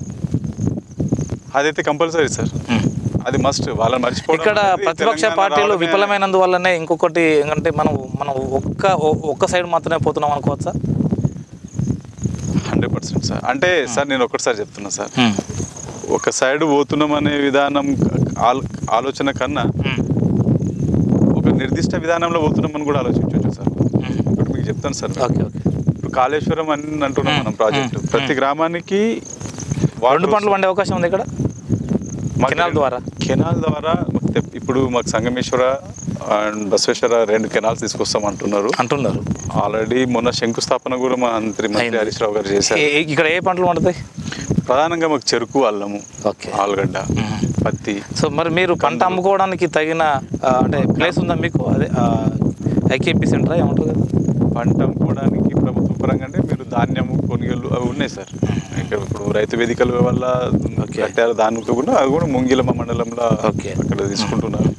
అదైతే కంపల్సరీ సార్ అది మస్ట్ వాళ్ళని మర్చిపోవడం
ఇక్కడ
అనేది
ప్రతిపక్ష
తెలంగాణ
పార్టీలు
రావడమే-
విఫలమైనందువల్లనే ఇంకొకటి అంటే మనం మనం ఒక్క ఒ- ఒక్క సైడ్ మాత్రమే పోతున్నాం అనుకోవచ్చా
హండ్రెడ్ పర్సెంట్ సార్ అంటే సార్ నేను ఒక్కటిసారి చెప్తున్నా సార్ ఒక సైడ్ పోతున్నాం అనే విధానం ఆల్- ఆలోచన కన్నా ఒక నిర్దిష్ట విధానంలో పోతున్నామని కూడా ఆలోచించవచ్చు సార్ ఇప్పుడు మీకు చెప్తాను సార్
ఓకే ఓకే
ఇప్పుడు కాళేశ్వరం అని అంటున్నాం మనం ప్రాజెక్ట్
మ్మ్.
ప్రతి గ్రామానికి
రెండు
వాటర్
పంటలు పండే అవకాశం ఉంది ఇక్కడ
మాకు
కెనాల్ ద్వారా?
కెనాల్ ద్వారా మాకు తెప్- ఇప్పుడు మాకు సంగమేశ్వర అండ్ బసవేశ్వర రెండు కెనాల్స్ తీసుకొస్తాం అంటున్నారు
అంటున్నారు
ఆల్రెడీ మొన్న శంకుస్థాపన కూడా మా మంత్రి మంత్రి
అయింది.
హరీష్ రావు గారు చేశారు
ఏ- ఇక్కడ ఏ పంటలు పండుతాయి
ప్రధానంగా మాకు చెరుకు అల్లము
ఓకే
ఆలుగడ్డ పత్తి
సో మరి మీరు పంట అమ్ముకోవడానికి తగిన ఆ, అంటే ప్లేస్ ఉందా మీకు అదే ఐకేపీ సెంటర్ ఏమంటారు కదా
పంట అమ్ముకోవడానికి ప్రభుత్వ పరంగా అంటే మీరు ధాన్యము కొనుగోలు అవి ఉన్నాయి సార్ ఇక్కడ ఇప్పుడు రైతు వేదికల వల్ల
ఓకే.
కట్టారు దానికి కూడా అవి కూడా ముంగిలమ్మ మండలంలో
ఓకే.
అక్కడ తీసుకుంటున్నారు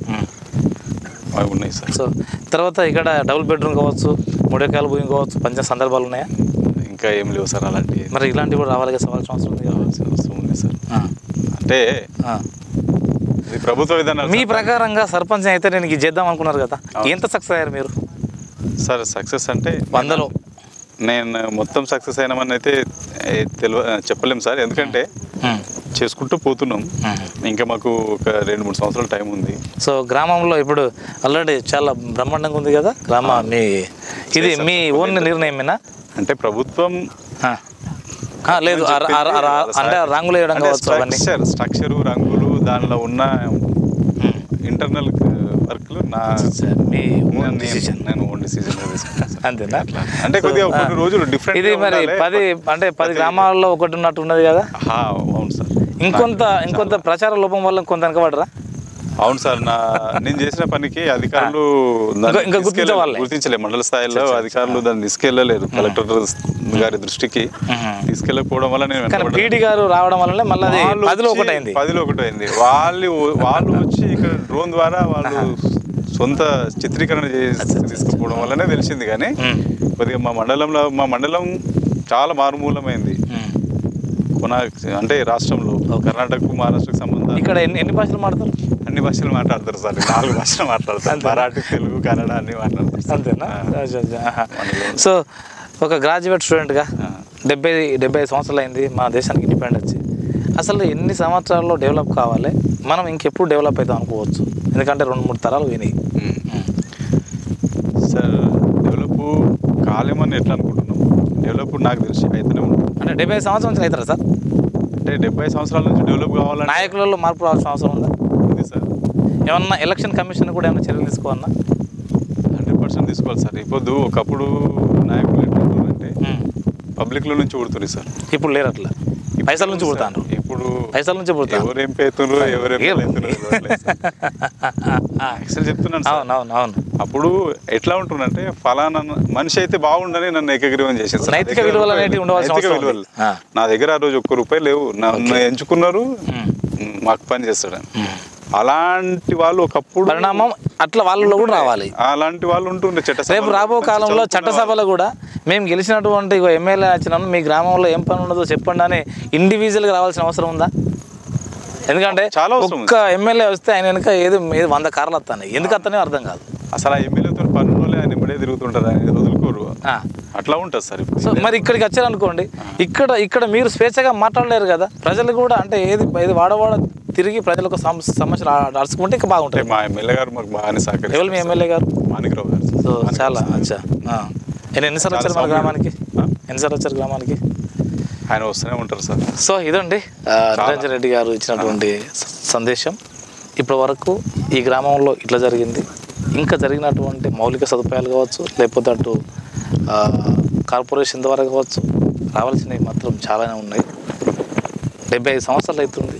అవి ఉన్నాయి సార్
సో తర్వాత ఇక్కడ డబుల్ బెడ్రూమ్ కావచ్చు మూడు ఎకరాల భూమి కావచ్చు పంచిన సందర్భాలు ఉన్నాయా
ఇంకా ఏం లేవు సార్ అలాంటి
మరి ఇలాంటివి కూడా రావాలి కదా సవాల్సిన అవసరం ఉంది కదా
రావాల్సిన అవసరం ఉంది సార్
ఆ,
అంటే
ఆ.
ఇది ప్రభుత్వ విధానాలు
మీ
సార్.
ప్రకారంగా సర్పంచ్ అయితే నేను ఇది చేద్దాం అనుకున్నారు కదా
అవును.
ఎంత సక్సెస్ అయ్యారు మీరు
సార్ సక్సెస్ అంటే
వందలో
నేను మొత్తం సక్సెస్ అయినామని అయితే ఏ, తెలియ చెప్పలేం సార్ ఎందుకంటే
ఉమ్,
చేసుకుంటూ పోతున్నాం
ఉమ్.
ఇంకా మాకు ఒక రెండు మూడు సంవత్సరాల టైం ఉంది
సో గ్రామంలో ఇప్పుడు ఆల్రెడీ చాలా బ్రహ్మాండంగా ఉంది కదా గ్రామ మీ ఇది
చేశాం.
మీ ఓన్ నిర్ణయమేనా
అంటే ప్రభుత్వం
ఆ. ఆ, లేదు ఆ- ఆ- ఆ- ఆ- అంటే ఆ రంగులు వేయడం కావచ్చు అవన్నీ
స్ట్రక్చర్ స్ట్రక్చరు రంగులు దానిలో ఉన్న
ఉమ్.
ఇంటర్నల్ వర్క్లు నా
సార్, మీ ఓన్
నేను-
డిసిషన్
నేను ఓన్ డిసిజన్ తీసుకున్నాను సార్.
అంతేనా
అట్లా. అంటే కొద్దిగా
సో,
కొన్ని
ఆ,
రోజులు different
ఇది
గా
మరి
ఉండాలి.
పది అంటే పది
ప్రతి-
గ్రామాల్లో ఒకటి ఉన్నట్టు ఉన్నది కదా
హా, అవును సార్
ఇంకొంత
నాకు
ఇంకొంత
చాలా-
ప్రచార లోపం వల్ల కొంత వెనకబడరా
అవును సార్ నా నేను చేసిన పనికి అధికారులు దాన్ని
ఇంకా- ఇంకా
తీసుకెళ్ళ-
గుర్తించవాళ్ళే.
గుర్తించలే మండల స్థాయిలో అధికారులు దాన్ని తీసుకెళ్ళలేదు కలెక్టర్ గారి దృష్టికి
మ్మ్.
తీసుకెళ్ళకపోవడం వల్ల నేను
కానీ
వెనకబడ్డాను.
పీడి గారు రావడం వల్లనే మళ్ళీ అది
వాళ్ళు
పదిలో
వచ్చి-
ఒకటి అయింది
పదిలో ఒకటి అయింది వాళ్ళు వాళ్ళు వచ్చి ఇక్కడ డ్రోన్ ద్వారా వాళ్ళు సొంత చిత్రీకరణ చేసి తీసుకుపోవడం వల్లనే తెలిసింది కానీ
మ్మ్.
కొద్దిగా మా మండలంలో మా మండలం చాలా మారుమూలమైంది
మ్మ్.
కొన అంటే రాష్ట్రంలో కర్ణాటక మహారాష్ట్రకు సంబంధం
ఇక్కడ ఎన్ని ఎన్ని భాషలు మాడతారు
అన్ని భాషలు మాట్లాడతారు సార్ నాలుగు భాషలు మాట్లాడతారు
అంతేనా?
మరాఠీ తెలుగు కన్నడ అన్ని మాట్లాడతారు సార్.
అంతేనా
ఆ.
అచ్చా, అచ్చా. ఆహా.
మనలో-
సో ఒక గ్రాడ్యుయేట్ స్టూడెంట్గా
ఆ.
డెబ్బై డెబ్బై ఐదు సంవత్సరాలు అయింది మన దేశానికి ఇండిపెండెన్స్ వచ్చి అసలు ఎన్ని సంవత్సరాల్లో డెవలప్ కావాలి మనం ఇంకెప్పుడు డెవలప్ అవుతాం అనుకోవచ్చు ఎందుకంటే రెండు మూడు తరాలు పోయినాయి
మ్మ్. సార్ డెవలప్ కాలేమని ఎట్లా అనుకుంటున్నాం డెవలప్ నాకు తెలిసి అయితేనే ఉంది.
అంటే డెబ్బై ఐదు సంవత్సరాల నుంచి అవుతారా సార్
అంటే డెబ్బై సంవత్సరాల నుంచి డెవలప్ కావాలంటే
నాయకులలో మార్పు రావాల్సిన అవసరం ఉందా
ఉంది సార్
ఏమన్నా ఎలక్షన్ కమిషన్ కూడా ఏమైనా చర్యలు తీసుకోవన్నా
హండ్రెడ్ పర్సెంట్ తీసుకోవాలి సార్ ఇప్పుడు ఒకప్పుడు నాయకులు ఎట్లుంటారంటే
మ్మ్.
పబ్లిక్లో నుంచి ఊడుతుంది సార్
ఇప్పుడు లేరు అట్లా పైసల నుంచి
ఇప్పుడు
పుడతాను
ఇప్పుడు ఇప్పుడు
పైసల నుంచి పుడతాను
ఎవరు ఎంపీ అవుతున్నారు ఎవరు ఎంపీ యాక్చువల్ చెప్తున్నాను సార్
అవును అవును అవును
అప్పుడు ఎట్లా ఉంటుందంటే ఫలానా మనిషి అయితే బాగుండని నన్ను ఏకగ్రీవం చేసింది సార్. నా
నైతిక
దగ్గర
విలువలు
రూపాయలు-
అనేటివి ఉండవలసిన
నైతిక
అవసరం ఉంది.
విలువలు.
ఆ.
నా దగ్గర ఆ రోజు ఒక్క రూపాయి లేవు నన్ను ఎంచుకున్నారు మాకు పని చేస్తాడని అలాంటి వాళ్ళు ఒకప్పుడు
పరిణామం అట్లా వాళ్ళలో కూడా రావాలి
అలాంటి వాళ్ళు ఉంటుండే చట్ట
రేపు రాబో కాలంలో చట్టసభలో కూడా మేము గెలిచినటువంటి ఇగో ఎమ్మెల్యే వచ్చినాము మీ గ్రామంలో ఏం పని ఉండదో చెప్పండి అని ఇండివిజువల్గా రావాల్సిన అవసరం ఉందా ఎందుకంటే
చాలా అవసరం
ఒక్క ఎమ్మెల్యే వస్తే ఆయన వెనుక ఏది ఏది వంద కార్లు వస్తాయి ఎందుకు వస్తానే అర్థం కాదు
అసలు ఆ ఎమ్మెల్యేతో పని వాళ్ళే ఆయన ఇమ్మడే తిరుగుతుంటారు ఆయన వదులుకోరు
ఆ.
అట్లా ఉంటుంది సార్ ఇప్పుడు
సో మరి ఇక్కడికి వచ్చారనుకోండి ఇక్కడ ఇక్కడ మీరు స్వేచ్ఛగా మాట్లాడలేరు కదా ప్రజలు కూడా అంటే ఏది ఏది వాడవాడ తిరిగి ప్రజలకు సమ- సమస్యలు ఆ- అరుచుకుంటే ఇంకా
అంటే
బాగుంటుంది
మా ఎమ్మెల్యే గారు మాకు బాగానే
ఎవరు మీ
సహకరిస్తారు
ఎమ్మెల్యే గారు
మాణికరావు గారు
సో చాలా అచ్చా ఆ. ఎన్ని ఎన్నిసార్లు వచ్చారు మన
చాలా
గ్రామానికి
ఆ?
ఎన్నిసార్లు వచ్చారు గ్రామానికి
ఆయన వస్తూనే ఉంటారు సార్
సో ఇదండి ఆ, నిరంజన్ రెడ్డి గారు ఇచ్చినటువంటి స- సందేశం ఇప్పటి వరకు ఈ గ్రామంలో ఇట్లా జరిగింది ఇంకా జరిగినటువంటి మౌలిక సదుపాయాలు కావచ్చు లేకపోతే అటు ఆ, కార్పొరేషన్ ద్వారా కావచ్చు రావాల్సినవి మాత్రం చాలానే ఉన్నాయి డెబ్బై ఐదు సంవత్సరాలు అవుతుంది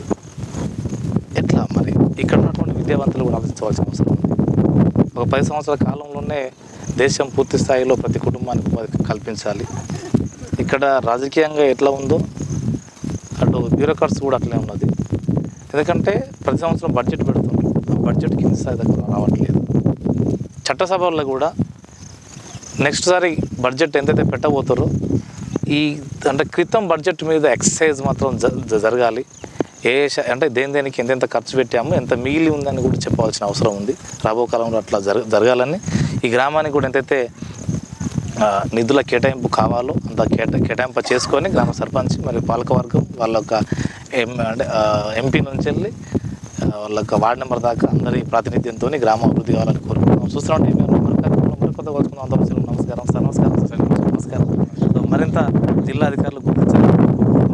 ఎట్లా మరి ఇక్కడ ఉన్నటువంటి విద్యావంతులు కూడా ఆలోచించవలసిన అవసరం ఉంది ఒక పది సంవత్సరాల కాలంలోనే దేశం పూర్తి స్థాయిలో ప్రతి కుటుంబానికి ఉపాధి కల్పించాలి ఇక్కడ రాజకీయంగా ఎట్లా ఉందో అటు బ్యూరోక్రాట్స్ కూడా అట్లే ఉన్నది ఎందుకంటే ప్రతి సంవత్సరం బడ్జెట్ పెడుతున్నారు ఆ బడ్జెట్ కింద స్థాయి దగ్గర రావట్లేదు చట్టసభల్లో కూడా నెక్స్ట్ సారి బడ్జెట్ ఎంతైతే పెట్టబోతారో ఈ అంటే క్రితం బడ్జెట్ మీద ఎక్సర్సైజ్ మాత్రం జ- జ- జరగాలి ఏ శ- అంటే దేని దేనికి ఎంతెంత ఖర్చు పెట్టాము ఎంత మిగిలి ఉందని కూడా చెప్పవలసిన అవసరం ఉంది రాబో కాలంలో అట్లా జర జరగాలని ఈ గ్రామానికి కూడా ఎంతైతే ఆ, నిధుల కేటాయింపు కావాలో అంత కేటా కేటాయింపు చేసుకొని గ్రామ సర్పంచ్ మరియు పాలకవర్గం వాళ్ళ యొక్క ఎం అంటే ఎంపీ నుంచి వెళ్ళి ఆ, వాళ్ళ యొక్క వార్డు నెంబర్ దాకా అందరి ప్రాతినిధ్యంతో గ్రామం అభివృద్ధి కావాలని కోరుకుంటున్నాం చూస్తున్నాం మేము మరి కార్యక్రమంలో మరి కొత్త కలుసుకుందాం అంత నమస్కారం సార్ నమస్కారం సార్ నమస్కారం సో మరింత జిల్లా అధికారులు గుర్తించాలి